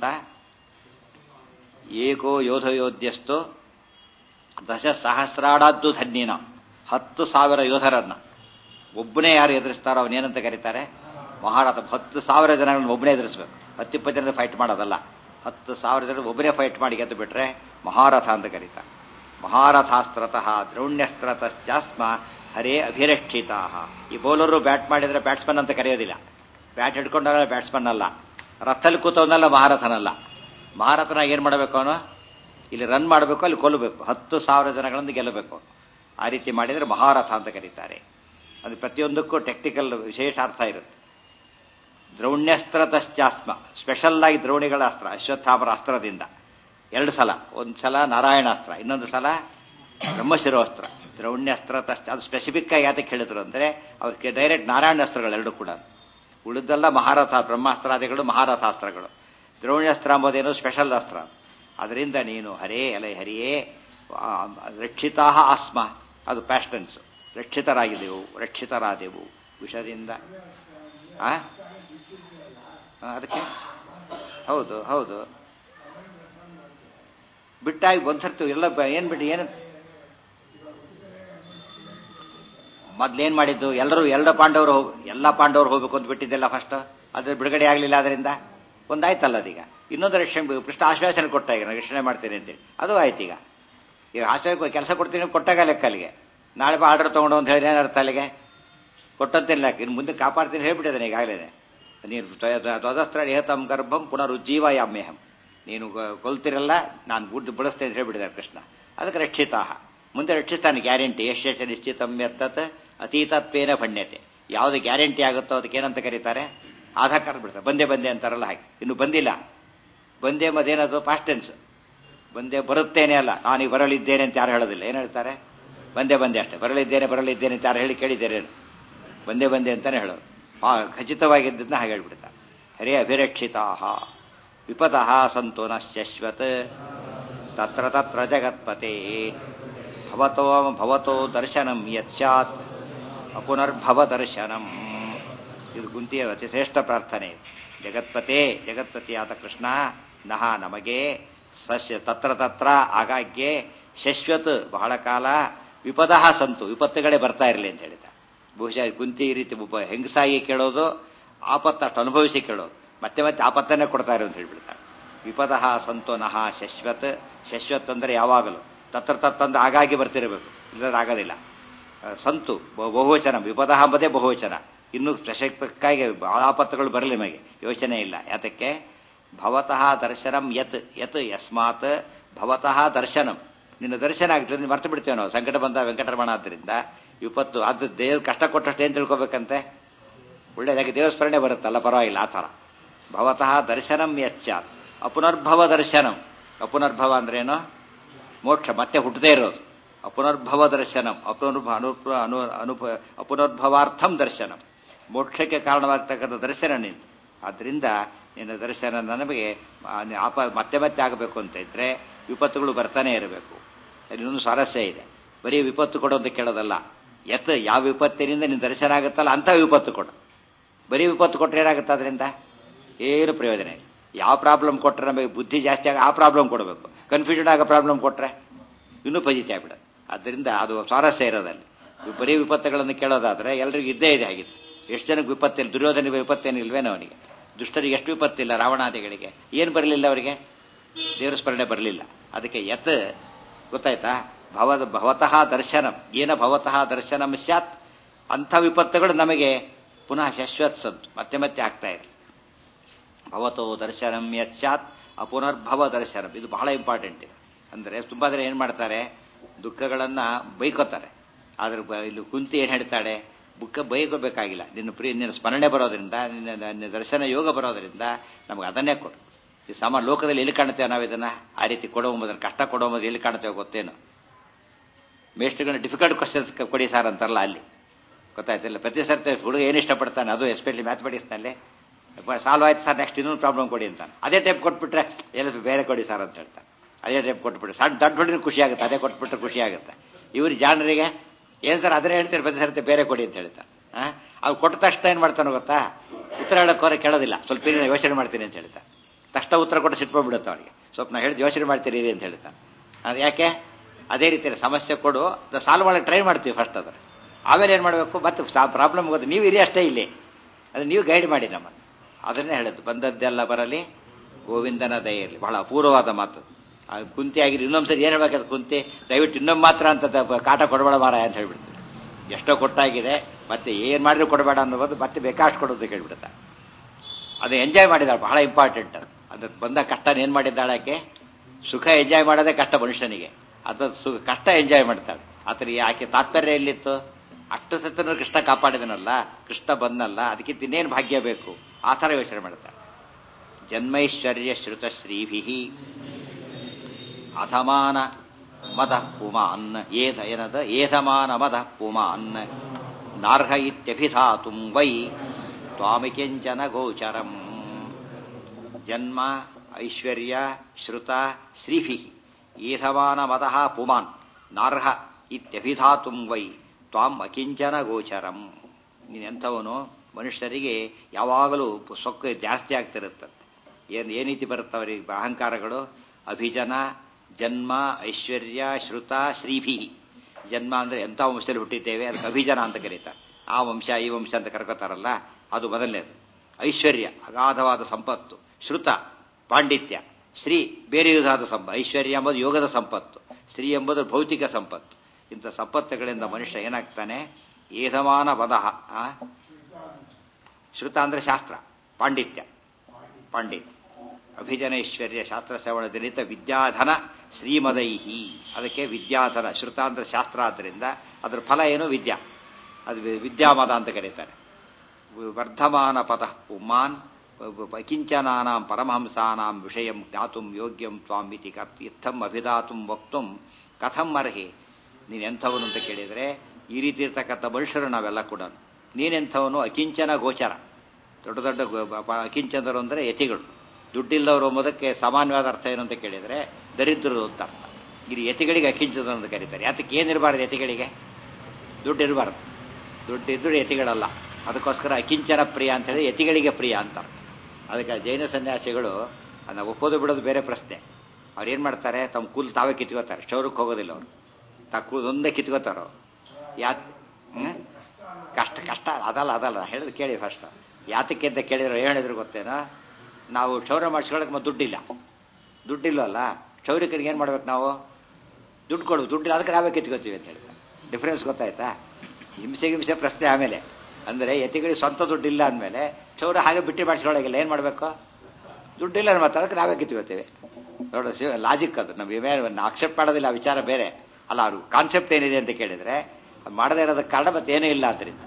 ಏಕೋ ಯೋಧಯೋಧ್ಯಸ್ತು ದಶ ಸಹಸ್ರಾಡಾದ್ದು ಧನ್ಯನ ಹತ್ತು ಸಾವಿರ ಯೋಧರನ್ನ ಒಬ್ಬನೇ ಯಾರು ಎದುರಿಸ್ತಾರೋ ಅವನೇನಂತ ಕರೀತಾರೆ ಮಹಾರಥ ಹತ್ತು ಸಾವಿರ ಜನಗಳನ್ನ ಒಬ್ಬನೇ ಎದುರಿಸ್ಬೇಕು ಹತ್ತಿಪ್ಪತ್ತು ಜನ ಫೈಟ್ ಮಾಡೋದಲ್ಲ ಹತ್ತು ಸಾವಿರ ಜನ ಒಬ್ಬನೇ ಫೈಟ್ ಮಾಡಿ ಗೆದ್ದು ಬಿಟ್ರೆ ಮಹಾರಥ ಅಂತ ಕರೀತಾರೆ ಮಹಾರಥಾಸ್ತ್ರತಃ ದ್ರೌಣ್ಯಸ್ತ್ರತಶ್ಚಾಸ್ಮ ಹರೇ ಅಭಿರಕ್ಷಿತ ಈ ಬೌಲರು ಬ್ಯಾಟ್ ಮಾಡಿದ್ರೆ ಬ್ಯಾಟ್ಸ್ಮನ್ ಅಂತ ಕರೆಯೋದಿಲ್ಲ ಬ್ಯಾಟ್ ಹಿಡ್ಕೊಂಡಲ್ಲ ಬ್ಯಾಟ್ಸ್ಮನ್ ಅಲ್ಲ ರಥಲ್ಲಿ ಕೂತವನಲ್ಲ ಮಹಾರಥನಲ್ಲ ಮಹಾರಥನ ಏನು ಮಾಡಬೇಕು ಅವನು ಇಲ್ಲಿ ರನ್ ಮಾಡಬೇಕು ಅಲ್ಲಿ ಕೊಲ್ಲಬೇಕು ಹತ್ತು ಸಾವಿರ ಜನಗಳನ್ನು ಗೆಲ್ಲಬೇಕು ಆ ರೀತಿ ಮಾಡಿದರೆ ಮಹಾರಥ ಅಂತ ಕರೀತಾರೆ ಅದು ಪ್ರತಿಯೊಂದಕ್ಕೂ ಟೆಕ್ನಿಕಲ್ ವಿಶೇಷ ಅರ್ಥ ಇರುತ್ತೆ ದ್ರೌಣ್ಯಸ್ತ್ರತಶ್ಚಾಸ್ಮ ಸ್ಪೆಷಲ್ ಆಗಿ ದ್ರೋಣಿಗಳ ಅಸ್ತ್ರ ಅಶ್ವತ್ಥಾಮರ ಅಸ್ತ್ರದಿಂದ ಎರಡು ಸಲ ಒಂದು ಸಲ ನಾರಾಯಣಾಸ್ತ್ರ ಇನ್ನೊಂದು ಸಲ ಬ್ರಹ್ಮಶಿರೋಸ್ತ್ರ ದ್ರೌಣ್ಯಸ್ತ್ರ ತಶ್ಚ ಅದು ಸ್ಪೆಸಿಫಿಕ್ ಆಗಿ ಯಾತಕ್ಕೆ ಹೇಳಿದ್ರು ಅಂದರೆ ಅವ್ರಿಗೆ ಡೈರೆಕ್ಟ್ ನಾರಾಯಣಾಸ್ತ್ರಗಳು ಎರಡು ಕೂಡ ಉಳಿದೆಲ್ಲ ಮಹಾರಥ ಬ್ರಹ್ಮಾಸ್ತ್ರಾದಿಗಳು ಮಹಾರಥಾಸ್ತ್ರಗಳು ದ್ರೋಣ್ಯಸ್ತ್ರ ಅಂಬೋದೇನು ಸ್ಪೆಷಲ್ ಅಸ್ತ್ರ ಅದರಿಂದ ನೀನು ಹರೇ ಅಲೆ ಹರಿಯೇ ರಕ್ಷಿತಾ ಆಸ್ಮ ಅದು ಪ್ಯಾಸ್ಟನ್ಸ್ ರಕ್ಷಿತರಾಗಿದ್ದೆವು ರಕ್ಷಿತರಾದೆವು ವಿಷದಿಂದ ಆ ಅದಕ್ಕೆ ಹೌದು ಹೌದು ಬಿಟ್ಟಾಗಿ ಬಂದಿರ್ತೀವಿ ಎಲ್ಲ ಏನು ಬಿಟ್ಟು ಏನಂತ ಮೊದ್ಲೇನ್ ಮಾಡಿದ್ದು ಎಲ್ಲರೂ ಎಲ್ಲ ಪಾಂಡವರು ಹೋಗ್ ಎಲ್ಲ ಪಾಂಡವರು ಹೋಗ್ಬೇಕು ಅಂತ ಬಿಟ್ಟಿದ್ದೆಲ್ಲ ಫಸ್ಟ್ ಅದ್ರ ಬಿಡುಗಡೆ ಆಗಲಿಲ್ಲ ಅದರಿಂದ ಒಂದಾಯ್ತಲ್ಲ ಅದೀಗ ಇನ್ನೊಂದು ರಕ್ಷಣೆ ಕೃಷ್ಣ ಆಶ್ವಾಸನೆ ಕೊಟ್ಟ ಈಗ ನಾನು ರಕ್ಷಣೆ ಮಾಡ್ತೀನಿ ಅಂತೇಳಿ ಅದು ಆಯ್ತು ಈಗ ಈಗ ಆಶ್ವಾಸ ಕೆಲಸ ಕೊಡ್ತೀನಿ ಕೊಟ್ಟಾಗ ಲೆಕ್ಕ ಅಲ್ಲಿಗೆ ನಾಳೆ ಬಾ ಆರ್ಡರ್ ತಗೊಂಡು ಅಂತ ಹೇಳಿ ಏನರ್ಥ ಅಲ್ಲಿಗೆ ಕೊಟ್ಟಂತಿಲ್ಲ ಇನ್ನು ಮುಂದೆ ಕಾಪಾಡ್ತೀನಿ ಹೇಳ್ಬಿಟ್ಟಿದ್ದಾನೆ ಈಗಾಗಲೇ ನೀನು ತ್ವದಸ್ತ್ರ ಏತಂ ಗರ್ಭಂ ಪುನರುಜ್ಜೀವ ಯಾಮ್ಯಹಂ ನೀನು ಗೊ- ಕೊಲ್ತಿರಲ್ಲ ನಾನು ಬುದ್ಧಿ ಬಳಸ್ತೇನೆ ಅಂತ ಹೇಳ್ಬಿಟ್ಟಿದ್ದಾರೆ ಕೃಷ್ಣ ಅದಕ್ಕೆ ರಕ್ಷಿತಾಹ ಮುಂದೆ ರಕ್ಷಿಸ್ತಾನೆ ಗ್ಯಾರಂಟಿ ಯಶ ನಿಶ್ಚಿತಂ ಯತ್ತತ್ ಅತೀತತ್ವೇನ ಭಣ್ಯತೆ ಯಾವುದು ಗ್ಯಾರಂಟಿ ಆಗುತ್ತೋ ಅದಕ್ಕೆ ಏನಂತ ಕರೀತಾರೆ ಆಧಾರ್ ಕಾರ್ಡ್ ಬಿಡ್ತಾರೆ ಬಂದೆ ಬಂದೆ ಅಂತಾರಲ್ಲ ಹಾಗೆ ಇನ್ನು ಬಂದಿಲ್ಲ ಬಂದೆ ಮತ್ತೇನದು ಪಾಸ್ಟ್ ಟೆನ್ಸ್ ಬಂದೆ ಬರುತ್ತೇನೆ ಅಲ್ಲ ನಾನೀಗ ಬರಲಿದ್ದೇನೆ ಅಂತ ಯಾರು ಹೇಳೋದಿಲ್ಲ ಏನು ಹೇಳ್ತಾರೆ ಬಂದೆ ಬಂದೆ ಅಷ್ಟೇ ಬರಲಿದ್ದೇನೆ ಬರಲಿದ್ದೇನೆ ಅಂತ ಯಾರು ಹೇಳಿ ಕೇಳಿದ್ದೇರೇನು ಬಂದೆ ಬಂದೆ ಅಂತಾನೆ ಹೇಳೋದು ಆ ಖಚಿತವಾಗಿದ್ದನ್ನ ಹಾಗೆ ಹೇಳ್ಬಿಡ್ತಾರೆ ಹರೇ ಅಭಿರಕ್ಷಿತಾ ವಿಪತಃ ಸಂತು ನ ಶಶ್ವತ್ ತತ್ರ ತತ್ರ ಜಗತ್ಪತೆ ಭವತೋ ಭವತೋ ದರ್ಶನಂ ಯತ್ ಸ್ಯಾತ್ ಅಪುನರ್ಭವ ದರ್ಶನಂ ಇದು ಕುಂತಿಯ ಅತಿ ಶ್ರೇಷ್ಠ ಪ್ರಾರ್ಥನೆ ಜಗತ್ಪತೆ ಜಗತ್ಪತಿಯಾದ ಕೃಷ್ಣ ನಹ ನಮಗೆ ಸಸ್ಯ ತತ್ರ ತತ್ರ ಆಗಾಗ್ಗೆ ಶಶ್ವತ್ ಬಹಳ ಕಾಲ ವಿಪದಃ ಸಂತು ವಿಪತ್ತುಗಳೇ ಬರ್ತಾ ಇರಲಿ ಅಂತ ಹೇಳಿದ ಬಹುಶಃ ಕುಂತಿ ಈ ರೀತಿ ಒಬ್ಬ ಹೆಂಗಸಾಗಿ ಕೇಳೋದು ಆಪತ್ತು ಅಷ್ಟು ಅನುಭವಿಸಿ ಕೇಳೋದು ಮತ್ತೆ ಮತ್ತೆ ಆಪತ್ತನ್ನೇ ಕೊಡ್ತಾ ಇರೋ ಅಂತ ಹೇಳ್ಬಿಡ್ತಾರೆ ವಿಪದಃ ಸಂತು ನಹ ಶಶ್ವತ್ ಶಶ್ವತ್ ಅಂದ್ರೆ ಯಾವಾಗಲೂ ತತ್ರ ತತ್ತಂದ್ರೆ ಆಗಾಗಿ ಬರ್ತಿರಬೇಕು ಇಲ್ಲದ್ರೆ ಆಗೋದಿಲ್ಲ ಆ, ಸಂತು ಬ- ಬಹುವಚನ ವಿಪದಃ ಎಂಬುದೇ ಬಹುವಚನ ಇನ್ನೂ ಸಶಕ್ತಕ್ಕಾಗಿ ಬಹಳ ಆಪತ್ತುಗಳು ಬರಲಿ ನಿಮಗೆ ಯೋಚನೆ ಇಲ್ಲ ಯಾತಕ್ಕೆ ಭವತಃ ದರ್ಶನಂ ಯತ್ ಯತ್ ಯಸ್ಮಾತ್ ಭವತಃ ದರ್ಶನಂ ನಿನ್ನ ದರ್ಶನ ಆಗ್ತದೆ ನೀವು ಮರ್ತು ಬಿಡ್ತೇವೆ ನಾವು ಸಂಕಟ ಬಂದ ವೆಂಕಟರಮಣ ಆದ್ದರಿಂದ ವಿಪತ್ತು ಅದು ದೇವ್ರ ಕಷ್ಟ ಕೊಟ್ಟಷ್ಟು ಏನು ತಿಳ್ಕೊಬೇಕಂತೆ ಒಳ್ಳೇದಾಗಿ ದೇವಸ್ಮರಣೆ ಬರುತ್ತಲ್ಲ ಪರವಾಗಿಲ್ಲ ಆ ಥರ ಭವತಃ ದರ್ಶನಂ ಯಚ್ಚಾತ್ ಅಪುನರ್ಭವ ದರ್ಶನಂ ಅಪುನರ್ಭವ ಅಂದ್ರೇನು ಮೋಕ್ಷ ಮತ್ತೆ ಹುಟ್ಟದೇ ಇರೋದು ಅಪುನರ್ಭವ ದರ್ಶನಂ ಅಪುನರ್ಭ ಅನುಪ ಅನು ಅನುಪ ಅಪುನರ್ಭವಾರ್ಥಂ ದರ್ಶನಂ ಮೋಕ್ಷಕ್ಕೆ ಕಾರಣವಾಗ್ತಕ್ಕಂಥ ದರ್ಶನ ನಿಂತು ಆದ್ರಿಂದ ನಿನ್ನ ದರ್ಶನ ನಮಗೆ ಆ, ಆಪ ಮತ್ತೆ ಮತ್ತೆ ಆಗಬೇಕು ಅಂತ ಇದ್ರೆ ವಿಪತ್ತುಗಳು ಬರ್ತಾನೆ ಇರಬೇಕು ಇನ್ನೊಂದು ಸ್ವಾರಸ್ಯ ಇದೆ ಬರೀ ವಿಪತ್ತು ಕೊಡು ಅಂತ ಕೇಳೋದಲ್ಲ ಎತ್ ಯಾವ ವಿಪತ್ತಿನಿಂದ ನಿನ್ನ ದರ್ಶನ ಆಗುತ್ತಲ್ಲ ಅಂಥ ವಿಪತ್ತು ಕೊಡು ಬರೀ ವಿಪತ್ತು ಕೊಟ್ಟರೆ ಏನಾಗುತ್ತೆ ಅದರಿಂದ ಏನು ಪ್ರಯೋಜನ ಇಲ್ಲ ಯಾವ ಪ್ರಾಬ್ಲಮ್ ಕೊಟ್ಟರೆ ನಮಗೆ ಬುದ್ಧಿ ಜಾಸ್ತಿ ಆಗ ಆ ಪ್ರಾಬ್ಲಮ್ ಕೊಡಬೇಕು ಕನ್ಫ್ಯೂಷನ್ ಆಗೋ ಪ್ರಾಬ್ಲಮ್ ಕೊಟ್ಟರೆ ಇನ್ನೂ ಫಜಿತಿ ಆಗ್ಬಿಡುತ್ತೆ ಆದ್ದರಿಂದ ಅದು ಸ್ವಾರಸ್ಯ ಇರೋದಲ್ಲಿ ಇವು ಬರೀ ವಿಪತ್ತುಗಳನ್ನು ಕೇಳೋದಾದ್ರೆ ಎಲ್ರಿಗೂ ಇದ್ದೇ ಇದೆ ಆಗಿತ್ತು ಎಷ್ಟು ಜನಕ್ಕೆ ವಿಪತ್ತಿಲ್ಲ ದುರ್ಯೋಧನಿಗೆ ವಿಪತ್ತೇನಿಲ್ವೇನೋ ಅವನಿಗೆ ದುಷ್ಟರಿಗೆ ಎಷ್ಟು ವಿಪತ್ತಿಲ್ಲ ರಾವಣಾದಿಗಳಿಗೆ ಏನು ಬರಲಿಲ್ಲ ಅವರಿಗೆ ದೇವರ ಸ್ಮರಣೆ ಬರಲಿಲ್ಲ ಅದಕ್ಕೆ ಯತ್ ಗೊತ್ತಾಯ್ತಾ ಭವದ ಭವತಃ ದರ್ಶನಂ ಏನ ಭವತಃ ದರ್ಶನಂ ಸ್ಯಾತ್ ಅಂಥ ವಿಪತ್ತುಗಳು ನಮಗೆ ಪುನಃ ಶಾಶ್ವತ್ ಸಂತು ಮತ್ತೆ ಮತ್ತೆ ಆಗ್ತಾ ಇದೆ ಭವತೋ ದರ್ಶನಂ ಯತ್ ಸ್ಯಾತ್ ಅಪುನರ್ಭವ ದರ್ಶನಂ ಇದು ಬಹಳ ಇಂಪಾರ್ಟೆಂಟ್ ಇದೆ ಅಂದರೆ ತುಂಬಾ ಜನ ಏನು ಮಾಡ್ತಾರೆ ದುಃಖಗಳನ್ನ ಬೈಕೋತಾರೆ ಆದ್ರೆ ಬ- ಇಲ್ಲಿ ಕುಂತಿ ಏನು ಹೇಳ್ತಾಳೆ ಬುಕ್ಕ ಬೈಕೋಬೇಕಾಗಿಲ್ಲ ನಿನ್ನ ಪ್ರಿಯ ನಿನ್ನ ಸ್ಮರಣೆ ಬರೋದ್ರಿಂದ ನಿನ್ನ ನಿನ್ನ ದರ್ಶನ ಯೋಗ ಬರೋದ್ರಿಂದ ನಮಗೆ ಅದನ್ನೇ ಕೊಡು ಈ ಸಮ ಲೋಕದಲ್ಲಿ ಎಲ್ಲಿ ಕಾಣುತ್ತೇವೆ ನಾವು ಇದನ್ನ ಆ ರೀತಿ ಕೊಡೋ ಎಂಬುದನ್ನು ಕಷ್ಟ ಕೊಡೋ ಎಂಬುದು ಎಲ್ಲಿ ಕಾಣುತ್ತೇವೆ ಗೊತ್ತೇನು ಮೇಸ್ಟ್ರುಗಳನ್ನ ಡಿಫಿಕಲ್ಟ್ ಕ್ವಶನ್ಸ್ ಕೊಡಿ ಸರ್ ಅಂತಾರಲ್ಲ ಅಲ್ಲಿ ಗೊತ್ತಾಯ್ತಿಲ್ಲ ಪ್ರತಿ ಸರ್ತಿ ಹುಡುಗ ಏನು ಇಷ್ಟಪಡ್ತಾನೆ ಅದು ಎಸ್ಪೆಷಲಿ ಮ್ಯಾಥಮೆಟಿಕ್ಸ್ನಲ್ಲಿ ಸಾಲ್ವ್ ಆಯ್ತು ಸರ್ ನೆಕ್ಸ್ಟ್ ಇನ್ನೊಂದು ಪ್ರಾಬ್ಲಮ್ ಕೊಡಿ ಅಂತಾನೆ ಅದೇ ಟೈಪ್ ಕೊಟ್ಬಿಟ್ರೆ ಎಲ್ಲ ಬೇರೆ ಕೊಡಿ ಸರ್ ಅಂತ ಹೇಳ್ತಾರೆ ಅದೇ ಟೈಪ್ ಕೊಟ್ಬಿಟ್ರೆ ಸಣ್ಣ ದೊಡ್ಡ ಹುಡುಗರಿಗೆ ಖುಷಿ ಆಗುತ್ತೆ ಅದೇ ಕೊಟ್ಬಿಟ್ರೆ ಖುಷಿ ಆಗುತ್ತೆ ಇವ್ರ ಜಾಣರಿಗೆ ಏನು ಸರ್ ಅದನ್ನೇ ಹೇಳ್ತಾರೆ ಪ್ರತಿ ಸರ್ತಿ ಬೇರೆ ಕೊಡಿ ಅಂತ ಹೇಳ್ತಾರೆ ಹಾಂ ಅವ್ರು ಕೊಟ್ಟ ತಕ್ಷಣ ಏನು ಮಾಡ್ತಾನೆ ಗೊತ್ತಾ ಉತ್ತರ ಹೇಳೋಕ್ಕೋರೆ ಕೇಳೋದಿಲ್ಲ ಸ್ವಲ್ಪ ಇರಿ, ನಾನು ಯೋಚನೆ ಮಾಡ್ತೀನಿ ಅಂತ ಹೇಳ್ತಾರೆ ತಕ್ಷಣ ಉತ್ತರ ಕೊಟ್ಟು ಸಿಟ್ಕೊಂಡ್ಬಿಡುತ್ತೆ ಅವನಿಗೆ ಸ್ವಲ್ಪ ನಾ ಹೇಳಿದ ಯೋಚನೆ ಮಾಡ್ತೀರಿ ಇರಿ ಅಂತ ಹೇಳ್ತಾನೆ ಅದು ಯಾಕೆ ಅದೇ ರೀತಿ ಸಮಸ್ಯೆ ಕೊಡು ಸಾಲ್ವ್ ಮಾಡಕ್ಕೆ ಟ್ರೈ ಮಾಡ್ತೀವಿ ಫಸ್ಟ್ ಅದನ್ನು ಆಮೇಲೆ ಏನು ಮಾಡಬೇಕು ಮತ್ತೆ ಪ್ರಾಬ್ಲಮ್ ಗೊತ್ತು ನೀವು ಇರಿ ಅಷ್ಟೇ ಇಲ್ಲಿ ಅದು ನೀವು ಗೈಡ್ ಮಾಡಿ ನಮ್ಮನ್ನು ಅದನ್ನೇ ಹೇಳಿದ್ದು ಬಂದದ್ದೆಲ್ಲ ಬರಲಿ ಗೋವಿಂದನ ದಯ ಇರಲಿ ಬಹಳ ಅಪೂರ್ವವಾದ ಮಾತು ಆ ಕುಂತಿ ಆಗಿರಿ ಇನ್ನೊಂದ್ಸರಿ ಏನು ಹೇಳ್ಬೇಕಾದ್ರೆ ಕುಂತಿ ದಯವಿಟ್ಟು ಇನ್ನೊಮ್ಮೆ ಮಾತ್ರ ಅಂತ ತ- ಕಾಟ ಕೊಡಬೇಡ ಮಾರ ಅಂತ ಹೇಳ್ಬಿಡ್ತೀವಿ ಎಷ್ಟೋ ಕೊಟ್ಟಾಗಿದೆ ಮತ್ತೆ ಏನು ಮಾಡಿದ್ರು ಕೊಡಬೇಡ ಅನ್ನೋದು ಮತ್ತೆ ಬೇಕಾಷ್ಟು ಕೊಡೋದು ಕೇಳ್ಬಿಡುತ್ತೆ ಅದು ಎಂಜಾಯ್ ಮಾಡಿದಾಳೆ ಬಹಳ ಇಂಪಾರ್ಟೆಂಟ್ ಅದು ಅದಕ್ಕೆ ಬಂದ ಕಷ್ಟನ ಏನು ಮಾಡಿದ್ದಾಳೆ ಆಕೆ ಸುಖ ಎಂಜಾಯ್ ಮಾಡೋದೇ ಕಷ್ಟ ಮನುಷ್ಯನಿಗೆ ಅದು ಸುಖ ಕಷ್ಟ ಎಂಜಾಯ್ ಮಾಡ್ತಾಳೆ ಆತರ ಆಕೆ ತಾತ್ಪರ್ಯ ಎಲ್ಲಿತ್ತು ಅಷ್ಟು ಸತ್ತನ ಕೃಷ್ಣ ಕಾಪಾಡಿದನಲ್ಲ ಕೃಷ್ಣ ಬಂದಲ್ಲ ಅದಕ್ಕಿಂತ ಇನ್ನೇನು ಭಾಗ್ಯ ಬೇಕು ಆ ಥರ ಯೋಚನೆ ಮಾಡ್ತಾಳೆ ಜನ್ಮೈಶ್ವರ್ಯ ಶ್ರುತ ಶ್ರೀಭಿ ಅಥಮಾನ ಮದ ಪುಮಾನ್ ಏಧ ಏನದ ಏಧಮಾನ ಮದ ಪುಮಾನ್ ನಾರ್ಹ ಇತ್ಯಭಿಧಾತುಂ ವೈ ತ್ವಾಮಿಕೆಂಚನ ಗೋಚರಂ ಜನ್ಮ ಐಶ್ವರ್ಯ ಶ್ರುತ ಶ್ರೀಭಿ ಏಧಮಾನ ಮದಃ ಪುಮಾನ್ ನಾರ್ಹ ಇತ್ಯಭಿಧಾತುಂ ವೈ ತ್ವಾಂ ಅಕಿಂಚನ ಗೋಚರಂ ನೀನೆಂಥವನು ಮನುಷ್ಯರಿಗೆ ಯಾವಾಗಲೂ ಸೊಕ್ಕು ಜಾಸ್ತಿ ಆಗ್ತಿರುತ್ತಂತೆ ಏನು ಏನ್ ರೀತಿ ಬರುತ್ತೆ ಅವರಿಗೆ ಅಹಂಕಾರಗಳು ಅಭಿಜನ ಜನ್ಮ ಐಶ್ವರ್ಯ ಶ್ರುತ ಶ್ರೀಭಿ ಜನ್ಮ ಅಂದ್ರೆ ಎಂಥ ವಂಶದಲ್ಲಿ ಹುಟ್ಟಿದ್ದೇವೆ ಅದಕ್ಕೆ ಅಭಿಜನ ಅಂತ ಕರೀತಾರೆ ಆ ವಂಶ ಈ ವಂಶ ಅಂತ ಕರ್ಕೋತಾರಲ್ಲ ಅದು ಮೊದಲನೇದು ಐಶ್ವರ್ಯ ಅಗಾಧವಾದ ಸಂಪತ್ತು ಶ್ರುತ ಪಾಂಡಿತ್ಯ ಶ್ರೀ ಬೇರೆ ವಿಧವಾದ ಸಂಪ ಐಶ್ವರ್ಯ ಎಂಬುದು ಯೋಗದ ಸಂಪತ್ತು ಶ್ರೀ ಎಂಬುದು ಭೌತಿಕ ಸಂಪತ್ತು ಇಂಥ ಸಂಪತ್ತುಗಳಿಂದ ಮನುಷ್ಯ ಏನಾಗ್ತಾನೆ ಏಧಮಾನ ವದಹ ಆ? ಶ್ರುತ ಅಂದ್ರೆ ಶಾಸ್ತ್ರ ಪಾಂಡಿತ್ಯ ಪಾಂಡಿತ್ಯ ಅಭಿಜನೈಶ್ವರ್ಯ ಶಾಸ್ತ್ರ ಶ್ರವಣ ಜನಿತ ವಿದ್ಯಾಧನ ಶ್ರೀಮದೈಹಿ ಅದಕ್ಕೆ ವಿದ್ಯಾಧನ ಶ್ರುತ ಅಂದ್ರೆ ಶಾಸ್ತ್ರ ಆದ್ದರಿಂದ ಅದರ ಫಲ ಏನು ವಿದ್ಯಾ ಅದು ವಿ- ವಿದ್ಯಾಮದ ಅಂತ ಕರೀತಾರೆ ವರ್ಧಮಾನ ಪದ ಪುಮಾನ್ ಕಿಂಚನಾನಾಂ ಪರಮಹಂಸಾನಾಂ ವಿಷಯಂ ಜ್ಞಾತುಂ ಯೋಗ್ಯಂ ತ್ವಾಂ ಇತಿ ಕತ್ ಇತ್ತಂ ಅಭಿದಾತುಂ ವಕ್ತುಂ ಕಥಂ ಅರ್ಹಿ ನೀನು ಎಂಥವನು ಅಂತ ಕೇಳಿದರೆ ಈ ರೀತಿ ಇರ್ತಕ್ಕಂಥ ಮನುಷ್ಯರು ನಾವೆಲ್ಲ ಕೂಡ ನೀನೆಂಥವನು ಅಕಿಂಚನ ಗೋಚರ ದೊಡ್ಡ ದೊಡ್ಡ ಗೋ- ಪ- ಅಕಿಂಚನರು ಅಂದರೆ ಯತಿಗಳು ದುಡ್ಡಿಲ್ಲವರು ಎಂಬುದಕ್ಕೆ ಸಾಮಾನ್ಯವಾದ ಅರ್ಥ ಏನು ಅಂತ ಕೇಳಿದರೆ ದರಿದ್ರರು ಅಂತ ಅರ್ಥ ಇಲ್ಲಿ ಯತಿಗಳಿಗೆ ಅಕಿಂಚನರು ಅಂತ ಕರೀತಾರೆ ಯಾತಕ್ಕೆ ಏನಿರಬಾರ್ದು ಯತಿಗಳಿಗೆ ದುಡ್ಡು ಇರಬಾರ್ದು ದುಡ್ಡು ಇದ್ದರೆ ಯತಿಗಳಲ್ಲ ಅದಕ್ಕೋಸ್ಕರ ಅಕಿಂಚನ ಪ್ರಿಯ ಅಂತ ಹೇಳಿ ಯತಿಗಳಿಗೆ ಪ್ರಿಯ ಅಂತ ಅರ್ಥ ಅದಕ್ಕೆ ಜೈನ ಸನ್ಯಾಸಿಗಳು ಅದನ್ನ ಒಪ್ಪೋದು ಬಿಡೋದು ಬೇರೆ ಪ್ರಶ್ನೆ ಅವ್ರು ಏನು ಮಾಡ್ತಾರೆ ತಮ್ಮ ಕೂಲ್ ತಾವೇ ಕಿತ್ಕೋತಾರೆ ಶೌರಕ್ಕೆ ಹೋಗೋದಿಲ್ಲ ಅವರು ತಾ ಕೂಲ್ ಒಂದೇ ಕಿತ್ಕೋತಾರ ಯಾತ್ ಹ್ಮ್? ಕಷ್ಟ ಕಷ್ಟ ಅದಲ್ಲ ಅದಲ್ಲ ಹೇಳಿದ್ರು ಕೇಳಿ ಫಸ್ಟ್ ಯಾತಕ್ಕೆ ಅಂತ ಕೇಳಿದ್ರು ಏನ್ ಹೇಳಿದ್ರು ಗೊತ್ತೇನೋ ನಾವು ಕ್ಷೌರ ಮಾಡಿಸ್ಕೊಳಕ್ಕೆ ಮತ್ತೆ ದುಡ್ಡಿಲ್ಲ ದುಡ್ಡಿಲ್ವಲ್ಲ ಕ್ಷೌರಿಕರಿಗೆ ಏನು ಮಾಡ್ಬೇಕು ನಾವು ದುಡ್ಡು ಕೊಡು ದುಡ್ಡು ಅದಕ್ಕೆ ನಾವೇ ಕಿತ್ಕೋತೀವಿ ಅಂತ ಹೇಳ್ತಾರೆ ಡಿಫ್ರೆನ್ಸ್ ಗೊತ್ತಾಯ್ತಾ ಹಿಂಸೆ ಹಿಂಸೆ ಪ್ರಶ್ನೆ ಆಮೇಲೆ ಅಂದರೆ ಯತಿಗಳಿಗೆ ಸ್ವಂತ ದುಡ್ಡು ಇಲ್ಲ ಅಂದಮೇಲೆ ಚೌರ ಹಾಗೆ ಬಿಟ್ಟು ಮಾಡಿಸ್ಕೊಳ್ಳೋಗಿಲ್ಲ ಏನು ಮಾಡಬೇಕು ದುಡ್ಡಿಲ್ಲ ಮತ್ತೆ ಅದಕ್ಕೆ ನಾವೇ ಕಿತ್ಕೋತೀವಿ ನೋಡ ಲಾಜಿಕ್ ಅದು ನಾವು ಇವೇನು ಅಕ್ಸೆಪ್ಟ್ ಮಾಡೋದಿಲ್ಲ ಆ ವಿಚಾರ ಬೇರೆ ಅಲ್ಲ ಅವರು ಕಾನ್ಸೆಪ್ಟ್ ಏನಿದೆ ಅಂತ ಕೇಳಿದರೆ ಅದು ಮಾಡದೇ ಇರೋದಕ್ಕೆ ಕಾರಣ ಮತ್ತೆ ಏನೂ ಇಲ್ಲ ಅದರಿಂದ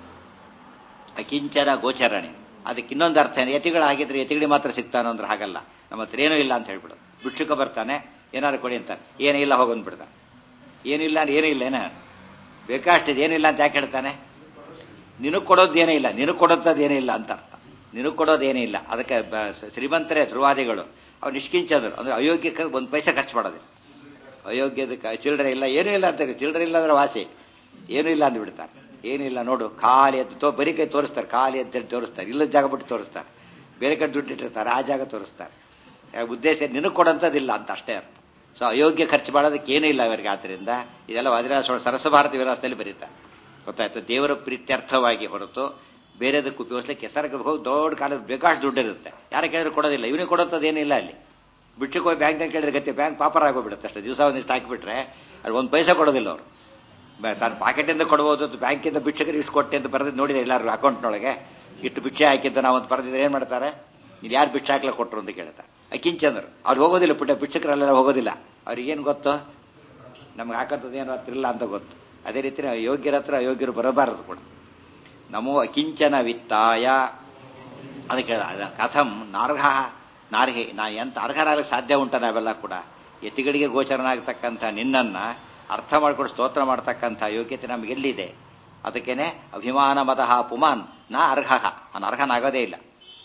ಅಕಿಂಚನ ಗೋಚರಣೆ ಅದಕ್ಕೆ ಇನ್ನೊಂದು ಅರ್ಥ ಏನು ಯತಿಗಳಾಗಿದ್ರೆ ಯತಿಗಳಿಗೆ ಮಾತ್ರ ಸಿಗ್ತಾನೋ ಅಂದ್ರೆ ಹಾಗಲ್ಲ ನಮ್ಮ ಹತ್ರ ಏನೂ ಇಲ್ಲ ಅಂತ ಹೇಳ್ಬಿಡು ಭಿಕ್ಷುಕ ಬರ್ತಾನೆ ಏನಾದ್ರು ಕೊಡಿ ಅಂತಾನೆ ಏನೂ ಇಲ್ಲ ಹೋಗೊಂಡ್ಬಿಡ್ತಾನೆ ಏನಿಲ್ಲ ಅಂದ್ರೆ ಏನೂ ಇಲ್ಲ ಏನ ಬೇಕಾಷ್ಟಿದೆ ಏನಿಲ್ಲ ಅಂತ ಯಾಕೆ ಹೇಳ್ತಾನೆ ನಿನಗೆ ಕೊಡೋದು ಏನೇ ಇಲ್ಲ ನಿನಗೆ ಕೊಡೋದು ಏನೇ ಇಲ್ಲ ಅಂತ ಅರ್ಥ ನಿನಗೆ ಕೊಡೋದು ಏನೇ ಇಲ್ಲ ಅದಕ್ಕೆ ಬ- ಶ್ರೀಮಂತರೇ ಧ್ರುವಾದಿಗಳು ಅವ್ರು ನಿಷ್ಕಿಂಚದ್ರು ಅಂದ್ರೆ ಅಯೋಗ್ಯಕ್ಕೆ ಒಂದು ಪೈಸೆ ಖರ್ಚು ಮಾಡೋದಿಲ್ಲ ಅಯೋಗ್ಯದ ಚಿಲ್ಡ್ರೆ ಇಲ್ಲ ಏನೂ ಇಲ್ಲ ಅಂತಾರೆ ಚಿಲ್ಡ್ರೆ ಇಲ್ಲ ಅಂದ್ರೆ ವಾಸಿ ಏನೂ ಇಲ್ಲ ಅಂದು ಬಿಡ್ತಾರೆ ಏನಿಲ್ಲ ನೋಡು ಖಾಲಿ ಎದ್ದು ತೋ ಬರೀ ಕೈ ತೋರಿಸ್ತಾರೆ ಖಾಲಿ ಎದ್ದು ತೋರಿಸ್ತಾರೆ ಇಲ್ಲದ ಜಾಗ ಬಿಟ್ಟು ತೋರಿಸ್ತಾರೆ ಬೇರೆ ಕಡೆ ದುಡ್ಡು ಇಟ್ಟಿರ್ತಾರೆ ಆ ಜಾಗ ತೋರಿಸ್ತಾರೆ ಆ ಉದ್ದೇಶ ನಿನಗೆ ಕೊಡೋಂಥದ್ದಿಲ್ಲ ಅಂತ ಅಷ್ಟೇ ಅರ್ಥ ಸೊ ಅಯೋಗ್ಯ ಖರ್ಚು ಮಾಡೋದಕ್ಕೆ ಏನೂ ಇಲ್ಲ ಅವರಿಗೆ ಆದ್ದರಿಂದ ಇದೆಲ್ಲ ವಜ್ರಾಸ ಸರಸ ಭಾರತ ವಿಲಾಸದಲ್ಲಿ ಬರೀತಾರೆ ಗೊತ್ತಾಯ್ತು ದೇವರ ಪ್ರೀತ್ಯರ್ಥವಾಗಿ ಹೊರತು ಬೇರೆದಕ್ಕೆ ಉಪಯೋಗಿಸ್ಲಿಕ್ಕೆ ಹೆಸರಿಗೆ ಹೋಗಿ ದೊಡ್ಡ ಕಾಲದ ಬೇಕಾಷ್ಟು ದುಡ್ಡು ಇರುತ್ತೆ ಯಾರ ಕೇಳಿದ್ರೆ ಕೊಡೋದಿಲ್ಲ ಇವನಿಗೆ ಕೊಡೋಂಥದ್ದು ಏನಿಲ್ಲ ಅಲ್ಲಿ ಬಿಟ್ಟಕ್ಕೆ ಹೋಗಿ ಬ್ಯಾಂಕ್ನಲ್ಲಿ ಕೇಳಿದ್ರೆ ಗತಿ ಬ್ಯಾಂಕ್ ಪಾಪರ್ ಆಗೋಗ್ಬಿಡುತ್ತೆ ಅಷ್ಟೇ ದಿವಸ ಒಂದಿಷ್ಟು ಹಾಕಿಬಿಟ್ರೆ ಅಲ್ಲಿ ಒಂದು ಪೈಸೆ ಕೊಡೋದಿಲ್ಲ ಅವರು ತಾನು ಪಾಕೆಟಿಂದ ಕೊಡ್ಬೋದು ಅದು ಬ್ಯಾಂಕಿಂದ ಭಿಕ್ಷಕರಿಗೆ ಇಷ್ಟು ಕೊಟ್ಟೆ ಅಂತ ಬರೆದು ನೋಡಿದೆ ಎಲ್ಲರೂ ಅಕೌಂಟ್ನೊಳಗೆ ಇಷ್ಟು ಭಿಕ್ಷೆ ಹಾಕಿದ್ದು ನಾವು ಒಂದು ಬರೆದಿದ್ರೆ ಏನು ಮಾಡ್ತಾರೆ ಇದು ಯಾರು ಭಿಕ್ಷೆ ಹಾಕ್ಲ ಕೊಟ್ಟರು ಅಂತ ಕೇಳ್ತಾರೆ ಅಕಿಂಚಂದ್ರು ಅವ್ರು ಹೋಗೋದಿಲ್ಲ ಪುಟ್ಟ ಭಿಕ್ಷಕರಲ್ಲೆಲ್ಲ ಹೋಗೋದಿಲ್ಲ ಅವ್ರಿಗೇನು ಗೊತ್ತು ನಮ್ಗೆ ಹಾಕೋದು ಏನು ಅರ್ಥ ಇಲ್ಲ ಅಂತ ಗೊತ್ತು ಅದೇ ರೀತಿ ನಾವು ಯೋಗ್ಯರ ಹತ್ರ ಅಯೋಗ್ಯರು ಬರಬಾರದು ಕೂಡ ನಮೋ ಅಕಿಂಚನ ವಿತ್ತಾಯ ಅದಕ್ಕೆ ಅದ ಕಥಂ ನಾರ್ಹ ನಾರ್ಹೆ ನಾ ಎಂತ ಅರ್ಹರಾಗಲಿಕ್ಕೆ ಸಾಧ್ಯ ಉಂಟ ನಾವೆಲ್ಲ ಕೂಡ ಯತಿಗಳಿಗೆ ಗೋಚರನಾಗತಕ್ಕಂಥ ನಿನ್ನನ್ನ ಅರ್ಥ ಮಾಡ್ಕೊಂಡು ಸ್ತೋತ್ರ ಮಾಡ್ತಕ್ಕಂಥ ಯೋಗ್ಯತೆ ನಮ್ಗೆ ಎಲ್ಲಿದೆ ಅದಕ್ಕೇನೆ ಅಭಿಮಾನ ಮದಃ ಪುಮಾನ್ ನಾ ಅರ್ಹ ನಾನು ಅರ್ಹನಾಗೋದೇ ಇಲ್ಲ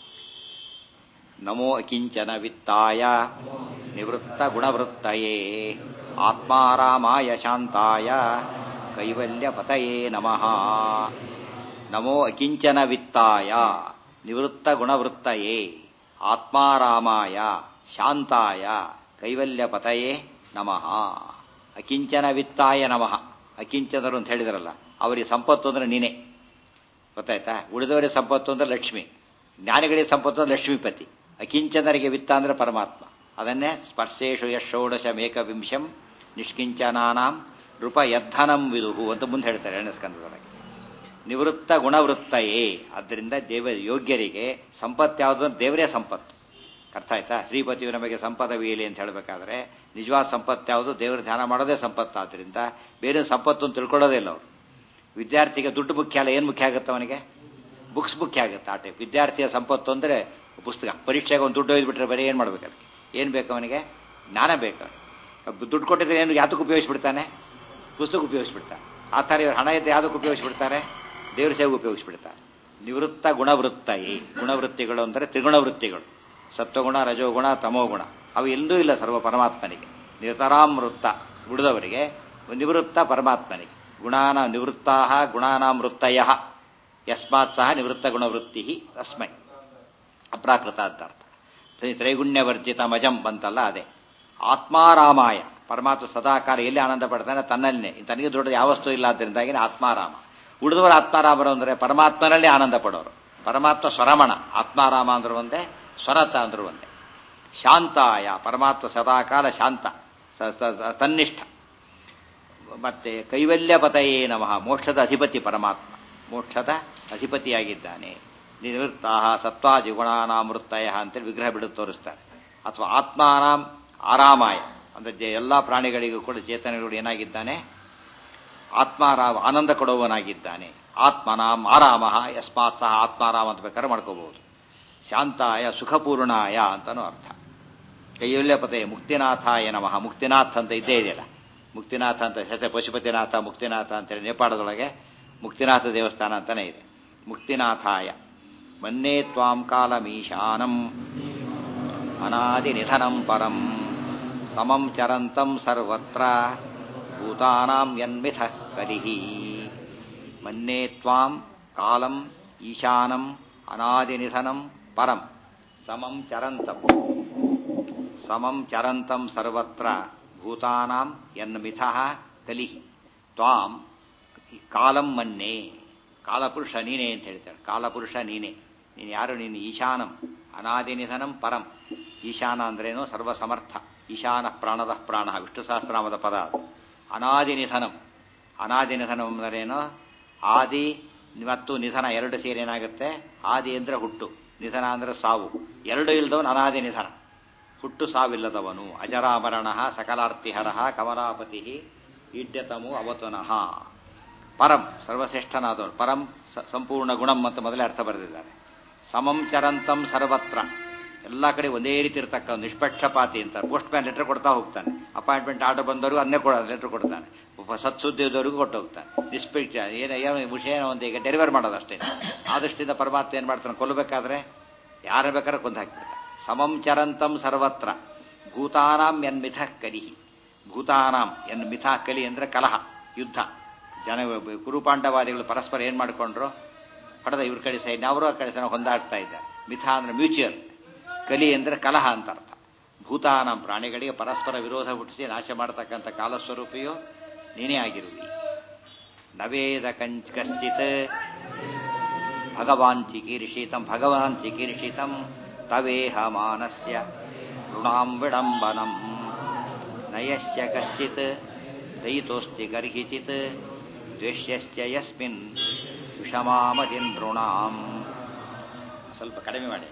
ನಮೋ ಅಕಿಂಚನ ವಿತ್ತಾಯ ನಿವೃತ್ತ ಗುಣವೃತ್ತಯೇ ಆತ್ಮಾರಾಮಾಯ ಶಾಂತಾಯ ಕೈವಲ್ಯ ಪತಯೇ ನಮಃ ನಮೋ ಅಕಿಂಚನ ವಿತ್ತಾಯ ನಿವೃತ್ತ ಗುಣವೃತ್ತಯೇ ಆತ್ಮಾರಾಮಾಯ ಶಾಂತಾಯ ಕೈವಲ್ಯ ಪತಯೇ ನಮಃ ಅಕಿಂಚನ ವಿತ್ತಾಯ ನಮಃ ಅಕಿಂಚನರು ಅಂತ ಹೇಳಿದ್ರಲ್ಲ ಅವರಿಗೆ ಸಂಪತ್ತು ಅಂದ್ರೆ ನೀನೇ ಗೊತ್ತಾಯ್ತಾ ಉಳಿದವರಿಗೆ ಸಂಪತ್ತು ಅಂದ್ರೆ ಲಕ್ಷ್ಮಿ ಜ್ಞಾನಿಗಳಿಗೆ ಸಂಪತ್ತು ಅಂದ್ರೆ ಲಕ್ಷ್ಮೀಪತಿ ಅಕಿಂಚನರಿಗೆ ವಿತ್ತ ಅಂದ್ರೆ ಪರಮಾತ್ಮ ಅದನ್ನೇ ಸ್ಪರ್ಶೇಶು ಯಶೋಡಶ ಮೇಕವಿಂಶಂ ನಿಷ್ಕಿಂಚನಾನಾಂ ನೃಪ ಯದ್ಧನಂ ವಿದುಹು ಅಂತ ಮುಂದೆ ಹೇಳ್ತಾರೆ ಎರಡನೇ ಸ್ಕಂದದೊಳಗೆ ನಿವೃತ್ತ ಗುಣವೃತ್ತಯೇ ಆದ್ದರಿಂದ ದೇವ ಯೋಗ್ಯರಿಗೆ ಸಂಪತ್ತು ಯಾವುದು ದೇವರೇ ಸಂಪತ್ತು ಅರ್ಥ ಆಯ್ತಾ ಶ್ರೀಪತಿಯು ನಮಗೆ ಸಂಪದವೀಲಿ ಅಂತ ಹೇಳಬೇಕಾದ್ರೆ ನಿಜವಾದ ಸಂಪತ್ತು ಯಾವುದು ದೇವರ ಧ್ಯಾನ ಮಾಡೋದೇ ಸಂಪತ್ತು ಆದ್ದರಿಂದ ಬೇರೆ ಸಂಪತ್ತು ಅಂತ ತಿಳ್ಕೊಳ್ಳೋದೇ ಇಲ್ಲ ಅವರು ವಿದ್ಯಾರ್ಥಿಗೆ ದುಡ್ಡು ಮುಖ್ಯ ಅಲ್ಲ ಏನು ಮುಖ್ಯ ಆಗುತ್ತೆ ಅವನಿಗೆ ಬುಕ್ಸ್ ಮುಖ್ಯ ಆಗುತ್ತೆ ಆ ಟೈಪ್ ವಿದ್ಯಾರ್ಥಿಯ ಸಂಪತ್ತು ಅಂದರೆ ಪುಸ್ತಕ ಪರೀಕ್ಷೆಗೆ ಒಂದು ದುಡ್ಡು ಒಯ್ದುಬಿಟ್ರೆ ಬರೀ ಏನು ಮಾಡ್ಬೇಕು ಅದಕ್ಕೆ ಏನು ಬೇಕು ಅವನಿಗೆ ಜ್ಞಾನ ಬೇಕು ಅವ್ನಿಗೆ. ದುಡ್ಡು ಕೊಟ್ಟಿದ್ರೆ ಏನು ಯಾತಕ್ಕೆ ಉಪಯೋಗಿಸ್ಬಿಡ್ತಾನೆ ಪುಸ್ತಕ ಉಪಯೋಗಿಸ್ಬಿಡ್ತಾನೆ ಆ ಥರ ಇವ್ರು ಹಣ ಇದ್ದರೆ ಯಾವುದಕ್ಕೆ ಉಪಯೋಗಿಸ್ಬಿಡ್ತಾರೆ ದೇವ್ರ ಸೇವೆಗೆ ಉಪಯೋಗಿಸ್ಬಿಡ್ತಾರೆ ನಿವೃತ್ತ ಗುಣವೃತ್ತ ಈ ಗುಣವೃತ್ತಿಗಳು ಅಂದರೆ ತ್ರಿಗುಣವೃತ್ತಿಗಳು ಸತ್ವಗುಣ ರಜೋಗುಣ ತಮೋಗುಣ ಅವು ಎಲ್ಲೂ ಇಲ್ಲ ಸರ್ವ ಪರಮಾತ್ಮನಿಗೆ ನಿರತರಾಂ ವೃತ್ತ ಉಳಿದವರಿಗೆ ನಿವೃತ್ತ ಪರಮಾತ್ಮನಿಗೆ ಗುಣಾನ ನಿವೃತ್ತಾ ಗುಣಾನಾಂ ವೃತ್ತಯ ಯಸ್ಮಾತ್ ಸಹ ನಿವೃತ್ತ ಗುಣವೃತ್ತಿ ತಸ್ಮೈ ಅಪ್ರಾಕೃತ ಅಂತ ಅರ್ಥ ತ್ರೈ- ತ್ರೈಗುಣ್ಯವರ್ಜಿತ ಮಜಂ ಬಂತಲ್ಲ ಅದೇ ಆತ್ಮಾರಾಮಾಯ ಪರಮಾತ್ಮ ಸದಾಕಾಲ ಎಲ್ಲಿ ಆನಂದ ಪಡ್ತಾನೆ ತನ್ನಲ್ಲೇ ತನಗೆ ದೊಡ್ಡದು ಯಾವ ವಸ್ತು ಇಲ್ಲ ಆದ್ದರಿಂದಾಗಿ ಆತ್ಮಾರಾಮ ಉಳಿದವರು ಆತ್ಮಾರಾಮರು ಅಂದರೆ ಪರಮಾತ್ಮನಲ್ಲಿ ಆನಂದ ಪಡೋರು ಪರಮಾತ್ಮ ಸ್ವರಮಣ ಆತ್ಮಾರಾಮ ಅಂದ್ರು ಒಂದೇ ಸ್ವರತ ಅಂದ್ರು ಒಂದೇ ಶಾಂತಾಯ ಪರಮಾತ್ಮ ಸದಾಕಾಲ ಶಾಂತ ಸ- ಸ- ಸ- ತನ್ನಿಷ್ಠ ಮತ್ತೆ ಕೈವಲ್ಯ ಪತಯೇ ನಮಃ ಮೋಕ್ಷದ ಅಧಿಪತಿ ಪರಮಾತ್ಮ ಮೋಕ್ಷದ ಅಧಿಪತಿಯಾಗಿದ್ದಾನೆ ನಿವೃತ್ತ ಸತ್ವಾದಿ ಗುಣಾನಾಮೃತ್ತಯ ಅಂತೇಳಿ ವಿಗ್ರಹ ಬಿಡು ತೋರಿಸ್ತಾರೆ ಅಥವಾ ಆತ್ಮಾರಾಮ್ ಆರಾಮಾಯ ಅಂದ್ರೆ ಜೆ- ಎಲ್ಲಾ ಪ್ರಾಣಿಗಳಿಗೂ ಕೂಡ ಚೇತನಗಳು ಏನಾಗಿದ್ದಾನೆ ಆತ್ಮಾರಾಮ ಆನಂದ ಕೊಡುವವನಾಗಿದ್ದಾನೆ ಆತ್ಮನಾಂ ಆರಾಮ ಯಸ್ಮಾತ್ ಸಹ ಆತ್ಮಾರಾಮ ಅಂತ ಬೇಕಾದ್ರೆ ಮಾಡ್ಕೋಬಹುದು ಶಾಂತಾಯ ಸುಖಪೂರ್ಣಾಯ ಅಂತಾನು ಅರ್ಥ ಕೈಯೊಲ್ಯ ಪತೆ ಮುಕ್ತಿನಾಥಾಯ ನಮಃ ಮುಕ್ತಿನಾಥ್ ಅಂತ ಇದ್ದೇ ಇದೆಯಲ್ಲ ಮುಕ್ತಿನಾಥ ಅಂತ ಹೆಸರು ಪಶುಪತಿನಾಥ ಮುಕ್ತಿನಾಥ ಅಂತೇಳಿ ನೇಪಾಳದೊಳಗೆ ಮುಕ್ತಿನಾಥ ದೇವಸ್ಥಾನ ಅಂತಾನೆ ಇದೆ ಮುಕ್ತಿನಾಥಾಯ ಮನ್ನೇ ತ್ವಾಂ ಕಾಲಮೀಶಾನಂ ಅನಾದಿ ನಿಧನಂ ಪರಂ ಸಮಂ ಚರಂತಂ ಸರ್ವತ್ರ ಭೂತಾನಾಂ ಯನ್ಮಿಥ ಕಲಿಹಿ ಮನ್ನೇ ತ್ವಾಂ ಕಾಲಂ ಈಶಾನಂ ಅನಾದಿ ನಿಧನಂ ಪರಂ ಸಮಂ ಚರಂತಂ ಸಮಂ ಚರಂತಂ ಸರ್ವತ್ರ ಭೂತಾನಾಂ ಯನ್ಮಿಥ ಕಲಿಹಿ ತ್ವಾಂ ಕಾಲಂ ಮನ್ನೆ ಕಾಲಪುರುಷ ನೀನೇ ಅಂತ ಹೇಳ್ತಾರೆ ಕಾಲಪುರುಷ ನೀನೇ ನೀನು ಯಾರು ನೀನು ಈಶಾನಂ ಅನಾದಿ ನಿಧನಂ ಪರಂ ಈಶಾನ ಅಂದ್ರೇನು ಸರ್ವಸಮರ್ಥ ಈಶಾನ ಪ್ರಾಣದ ಪ್ರಾಣ ವಿಷ್ಣು ಸಹಸ್ರನಾಮದ ಪದ ಅದು ಅನಾದಿ ನಿಧನಂ ಅನಾದಿ ನಿಧನಂ ಅಂದ್ರೇನು ಆದಿ ಮತ್ತು ನಿಧನ ಎರಡು ಸೇರಿ ಏನಾಗುತ್ತೆ ಆದಿ ಅಂದ್ರೆ ಹುಟ್ಟು ನಿಧನ ಅಂದ್ರೆ ಸಾವು ಎರಡು ಇಲ್ದವನು ಅನಾದಿ ನಿಧನ ಹುಟ್ಟು ಸಾವಿಲ್ಲದವನು ಅಜರಾಮರಣ ಸಕಲಾರ್ತಿಹರ ಕಮಲಾಪತಿ ಈಡ್ಯತಮು ಅವತುನಃ ಪರಂ ಸರ್ವಶ್ರೇಷ್ಠನಾದವನು ಪರಂ ಸ- ಸಂಪೂರ್ಣ ಗುಣಂ ಅಂತ ಮೊದಲೇ ಅರ್ಥ ಬರೆದಿದ್ದಾರೆ ಸಮಂ ಚರಂತಂ ಸರ್ವತ್ರ ಎಲ್ಲ ಕಡೆ ಒಂದೇ ರೀತಿ ಇರ್ತಕ್ಕ ನಿಷ್ಪಕ್ಷಪಾತಿ ಅಂತ ಪೋಸ್ಟ್ ಮ್ಯಾನ್ ಲೆಟರ್ ಕೊಡ್ತಾ ಹೋಗ್ತಾನೆ ಅಪಾಯಿಂಟ್ಮೆಂಟ್ ಆರ್ಡರ್ ಬಂದವರು ಅದನ್ನೇ ಕೊಡ ಲೆಟರ್ ಕೊಡ್ತಾನೆ ಒಬ್ಬ ಸತ್ಸುದ್ದಿದವರಿಗೂ ಕೊಟ್ಟು ಹೋಗ್ತಾನೆ ನಿಷ್ಪಕ್ಷ ಏನು ಏನು ವಿಷಯ ಒಂದು ಈಗ ಡೆಲಿವರ್ ಮಾಡೋದು ಅಷ್ಟೇ ಆ ದೃಷ್ಟಿಯಿಂದ ಪರಮಾತ್ಮ ಏನು ಮಾಡ್ತಾನೆ ಕೊಲ್ಲಬೇಕಾದ್ರೆ ಯಾರ ಬೇಕಾದ್ರೆ ಕೊಂದು ಹಾಕಿಬಿಡ್ತಾನೆ ಸಮಂ ಚರಂತಂ ಸರ್ವತ್ರ ಭೂತಾನಾಂ ಎನ್ಮಿಥ ಕಲಿಹಿ ಭೂತಾನಾಂ ಎನ್ ಮಿಥ ಕಲಿ ಅಂದ್ರೆ ಕಲಹ ಯುದ್ಧ ಜನ ಕುರುಪಾಂಡವಾದಿಗಳು ಪರಸ್ಪರ ಏನ್ ಮಾಡ್ಕೊಂಡ್ರು ಹೊಡೆದ ಇವ್ರ ಕಡೆ ಸೈಡ್ ಅವರು ಆ ಕಡೆ ಸೈಡ್ ಹೊಂದಾಡ್ತಾ ಇದ್ದಾರೆ ಮಿಥ ಅಂದ್ರೆ ಮ್ಯೂಚುವಲ್ ಕಲಿ ಅಂದ್ರೆ ಕಲಹ ಅಂತ ಅರ್ಥ ಭೂತಾನಾಂ ಪ್ರಾಣಿಗಳಿಗೆ ಪರಸ್ಪರ ವಿರೋಧ ಹುಟ್ಟಿಸಿ ನಾಶ ಮಾಡತಕ್ಕಂಥ ಕಾಲಸ್ವರೂಪಿಯು ನೀನೇ ಆಗಿರುವಿ ನವೇದ ಕಂಚ್ ಕಶ್ಚಿತ್ ಭಗವಾನ್ ಚಿಕೀರ್ಷಿತಂ ಭಗವಾನ್ ಚಿಕೀರ್ಷಿತಂ ತವೇಹ ಮಾನಸ್ಯ ಋಣಾಂ ವಿಡಂಬನಂ ನಯಸ್ಯ ಕಶ್ಚಿತ್ ದಯಿತೋಸ್ತಿ ಗರ್ಹಿಚಿತ್ ದ್ವೇಷ್ಯಶ್ಚ ಯಸ್ಮಿನ್ ವಿಷಮಾಮದಿನ್ ಋಣಾಂ ಸ್ವಲ್ಪ ಕಡಿಮೆ ಮಾಡಿ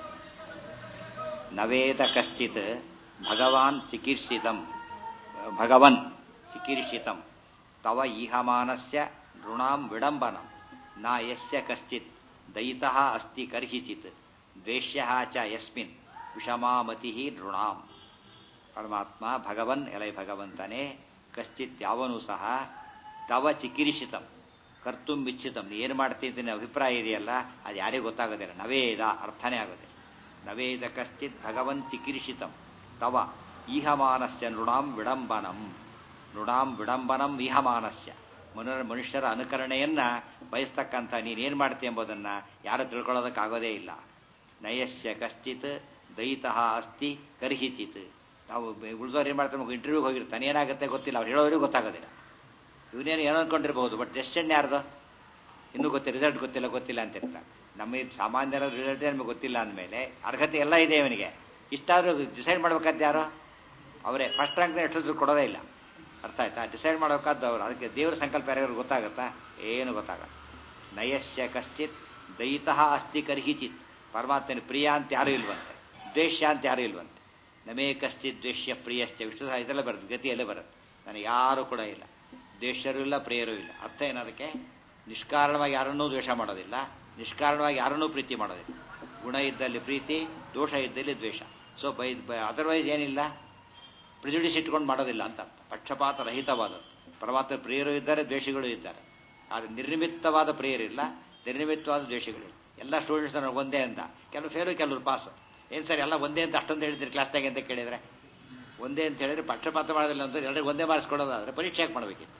ನವೇದ ಕಶ್ಚಿತ್ ಭಗವಾನ್ ಚಿಕೀರ್ಷಿತಂ ಭಗವನ್ ಚಿಕೀರ್ಷಿತಂ ತವ ಈಹಮಾನಸ್ಯ ಋಣಾಂ ವಿಡಂಬನಂ ನ ಯಸ್ಯ ಕಶ್ಚಿತ್ ದಯಿತಃ ಅಸ್ತಿ ಕರ್ಹಿಚಿತ್ ದ್ವೇಷ್ಯ ಚ ಯಸ್ಮಿನ್ ವಿಷಮಾಮತಿ ನೃಣಾಂ ಪರಮಾತ್ಮ ಭಗವನ್ ಎಲೈ ಭಗವಂತನೇ ಕಶ್ಚಿತ್ ಯಾವನೂ ಸಹ ತವ ಚಿಕಿರಿಷಿತಂ ಕರ್ತುಂ ಇಚ್ಛಿತಂ ನೀ ಏನು ಮಾಡ್ತಿದ್ದೀನಿ ಅಭಿಪ್ರಾಯ ಇದೆಯಲ್ಲ ಅದು ಯಾರಿಗೂ ಗೊತ್ತಾಗೋದಿಲ್ಲ ನವೇದ ಅರ್ಥನೇ ಆಗೋದಿಲ್ಲ ನವೇದ ಕಶ್ಚಿತ್ ಭಗವನ್ ಚಿಕಿರಿಷಿತಂ ತವ ಈಹಮಾನಸ್ಯ ನೃಣಾಂ ವಿಡಂಬನಂ ನೃಣಾಂ ವಿಡಂಬನಂ ಈಹಮಾನಸ್ಯ ಮನುರ ಮನುಷ್ಯರ ಅನುಕರಣೆಯನ್ನ ಬಯಸ್ತಕ್ಕಂಥ ನೀನೇನು ಮಾಡ್ತೀಯ ಎಂಬುದನ್ನ ಯಾರು ತಿಳ್ಕೊಳ್ಳೋದಕ್ಕಾಗೋದೇ ಇಲ್ಲ ನಯಸ್ಯ ಕಶ್ಚಿತ್ ದಯಿತಃ ಅಸ್ತಿ ಕರ್ಹಿಚಿತ್ ತಾವು ಉಳಿದವ್ರು ಏನು ಮಾಡ್ತಾರೆ ಇಂಟರ್ವ್ಯೂಗೆ ಹೋಗಿರ್ತಾನೆ ಏನಾಗುತ್ತೆ ಗೊತ್ತಿಲ್ಲ ಅವ್ರು ಹೇಳೋರಿಗೂ ಗೊತ್ತಾಗೋದಿಲ್ಲ ಇವನೇನು ಏನೋ ಅನ್ಕೊಂಡಿರ್ಬೋದು ಬಟ್ ಡೆಸಿಷನ್ ಯಾರ್ದು ಇನ್ನೂ ಗೊತ್ತಿಲ್ಲ ರಿಸಲ್ಟ್ ಗೊತ್ತಿಲ್ಲ ಗೊತ್ತಿಲ್ಲ ಅಂತ ಇರ್ತಾರೆ ನಮ್ಮ ಈ ಸಾಮಾನ್ಯರ ರಿಸಲ್ಟ್ ನಮಗೆ ಗೊತ್ತಿಲ್ಲ ಅಂದಮೇಲೆ ಅರ್ಹತೆ ಎಲ್ಲ ಇದೆ ಇವನಿಗೆ ಇಷ್ಟಾದ್ರೂ ಡಿಸೈಡ್ ಮಾಡ್ಬೇಕಾದ್ದು ಯಾರು ಅವರೇ ಫಸ್ಟ್ ರ್ಯಾಂಕ್ ಎಷ್ಟು ಕೊಡೋದೇ ಇಲ್ಲ ಅರ್ಥ ಆಯ್ತಾ ಡಿಸೈಡ್ ಮಾಡೋಕ್ಕಾದ್ದು ಅವ್ರು ಅದಕ್ಕೆ ದೇವರ ಸಂಕಲ್ಪ ಯಾರಿಗಾರು ಗೊತ್ತಾಗುತ್ತಾ ಏನು ಗೊತ್ತಾಗಲ್ಲ ನಯಸ್ಯ ಕಶ್ಚಿತ್ ದಯಿತಃ ಅಸ್ತಿ ಕರ್ಹಿಚಿತ್ ಪರಮಾತ್ಮನ ಪ್ರಿಯ ಅಂತ ಯಾರೂ ಇಲ್ವಂತೆ ದ್ವೇಷ್ಯ ಅಂತ ಯಾರೂ ಇಲ್ವಂತೆ ನಮೇ ಕಶ್ಚಿತ್ ದ್ವೇಷ್ಯ ಪ್ರಿಯಶ್ಚ ವಿಷ್ಣು ಸಹ ಇದೆಲ್ಲ ಬರುತ್ತೆ ಗತಿಯಲ್ಲೇ ಬರುತ್ತೆ ನನಗೆ ಯಾರೂ ಕೂಡ ಇಲ್ಲ ದ್ವೇಷರೂ ಇಲ್ಲ ಪ್ರಿಯರೂ ಇಲ್ಲ ಅರ್ಥ ಏನದಕ್ಕೆ ನಿಷ್ಕಾರಣವಾಗಿ ಯಾರನ್ನೂ ದ್ವೇಷ ಮಾಡೋದಿಲ್ಲ ನಿಷ್ಕಾರಣವಾಗಿ ಯಾರನ್ನೂ ಪ್ರೀತಿ ಮಾಡೋದಿಲ್ಲ ಗುಣ ಇದ್ದಲ್ಲಿ ಪ್ರೀತಿ ದೋಷ ಇದ್ದಲ್ಲಿ ದ್ವೇಷ ಸೊ ಬೈ ಅದರ್ವೈಸ್ ಏನಿಲ್ಲ ಪ್ರಿಜುಡಿಸ್ ಇಟ್ಕೊಂಡು ಮಾಡೋದಿಲ್ಲ ಅಂತ ಅರ್ಥ ಪಕ್ಷಪಾತ ರಹಿತವಾದದ್ದು ಪರಮಾತ್ಮ ಪ್ರಿಯರು ಇದ್ದಾರೆ ದ್ವೇಷಿಗಳು ಇದ್ದಾರೆ ಆದರೆ ನಿರ್ನಿಮಿತ್ತವಾದ ಪ್ರಿಯರಿಲ್ಲ ನಿರ್ನಿಮಿತ್ತವಾದ ದ್ವೇಷಗಳಿಲ್ಲ ಎಲ್ಲ ಸ್ಟೂಡೆಂಟ್ಸ್ ನನಗೆ ಒಂದೇ ಅಂತ ಕೆಲವು ಫೇಲು ಕೆಲವರು ಪಾಸ್ ಏನು ಸರ್ ಎಲ್ಲ ಒಂದೇ ಅಂತ ಅಷ್ಟೊಂದು ಹೇಳ್ತೀರಿ ಕ್ಲಾಸ್ನಾಗೆ ಅಂತ ಕೇಳಿದ್ರೆ ಒಂದೇ ಅಂತ ಹೇಳಿದ್ರೆ ಪಕ್ಷಪಾತ ಮಾಡೋದಿಲ್ಲ ಅಂತ ಎಲ್ಲರಿಗೂ ಒಂದೇ ಮಾರ್ಕ್ಸ್ ಕೊಡೋದಾದ್ರೆ ಪರೀಕ್ಷೆ ಯಾಕೆ ಮಾಡಬೇಕಿತ್ತು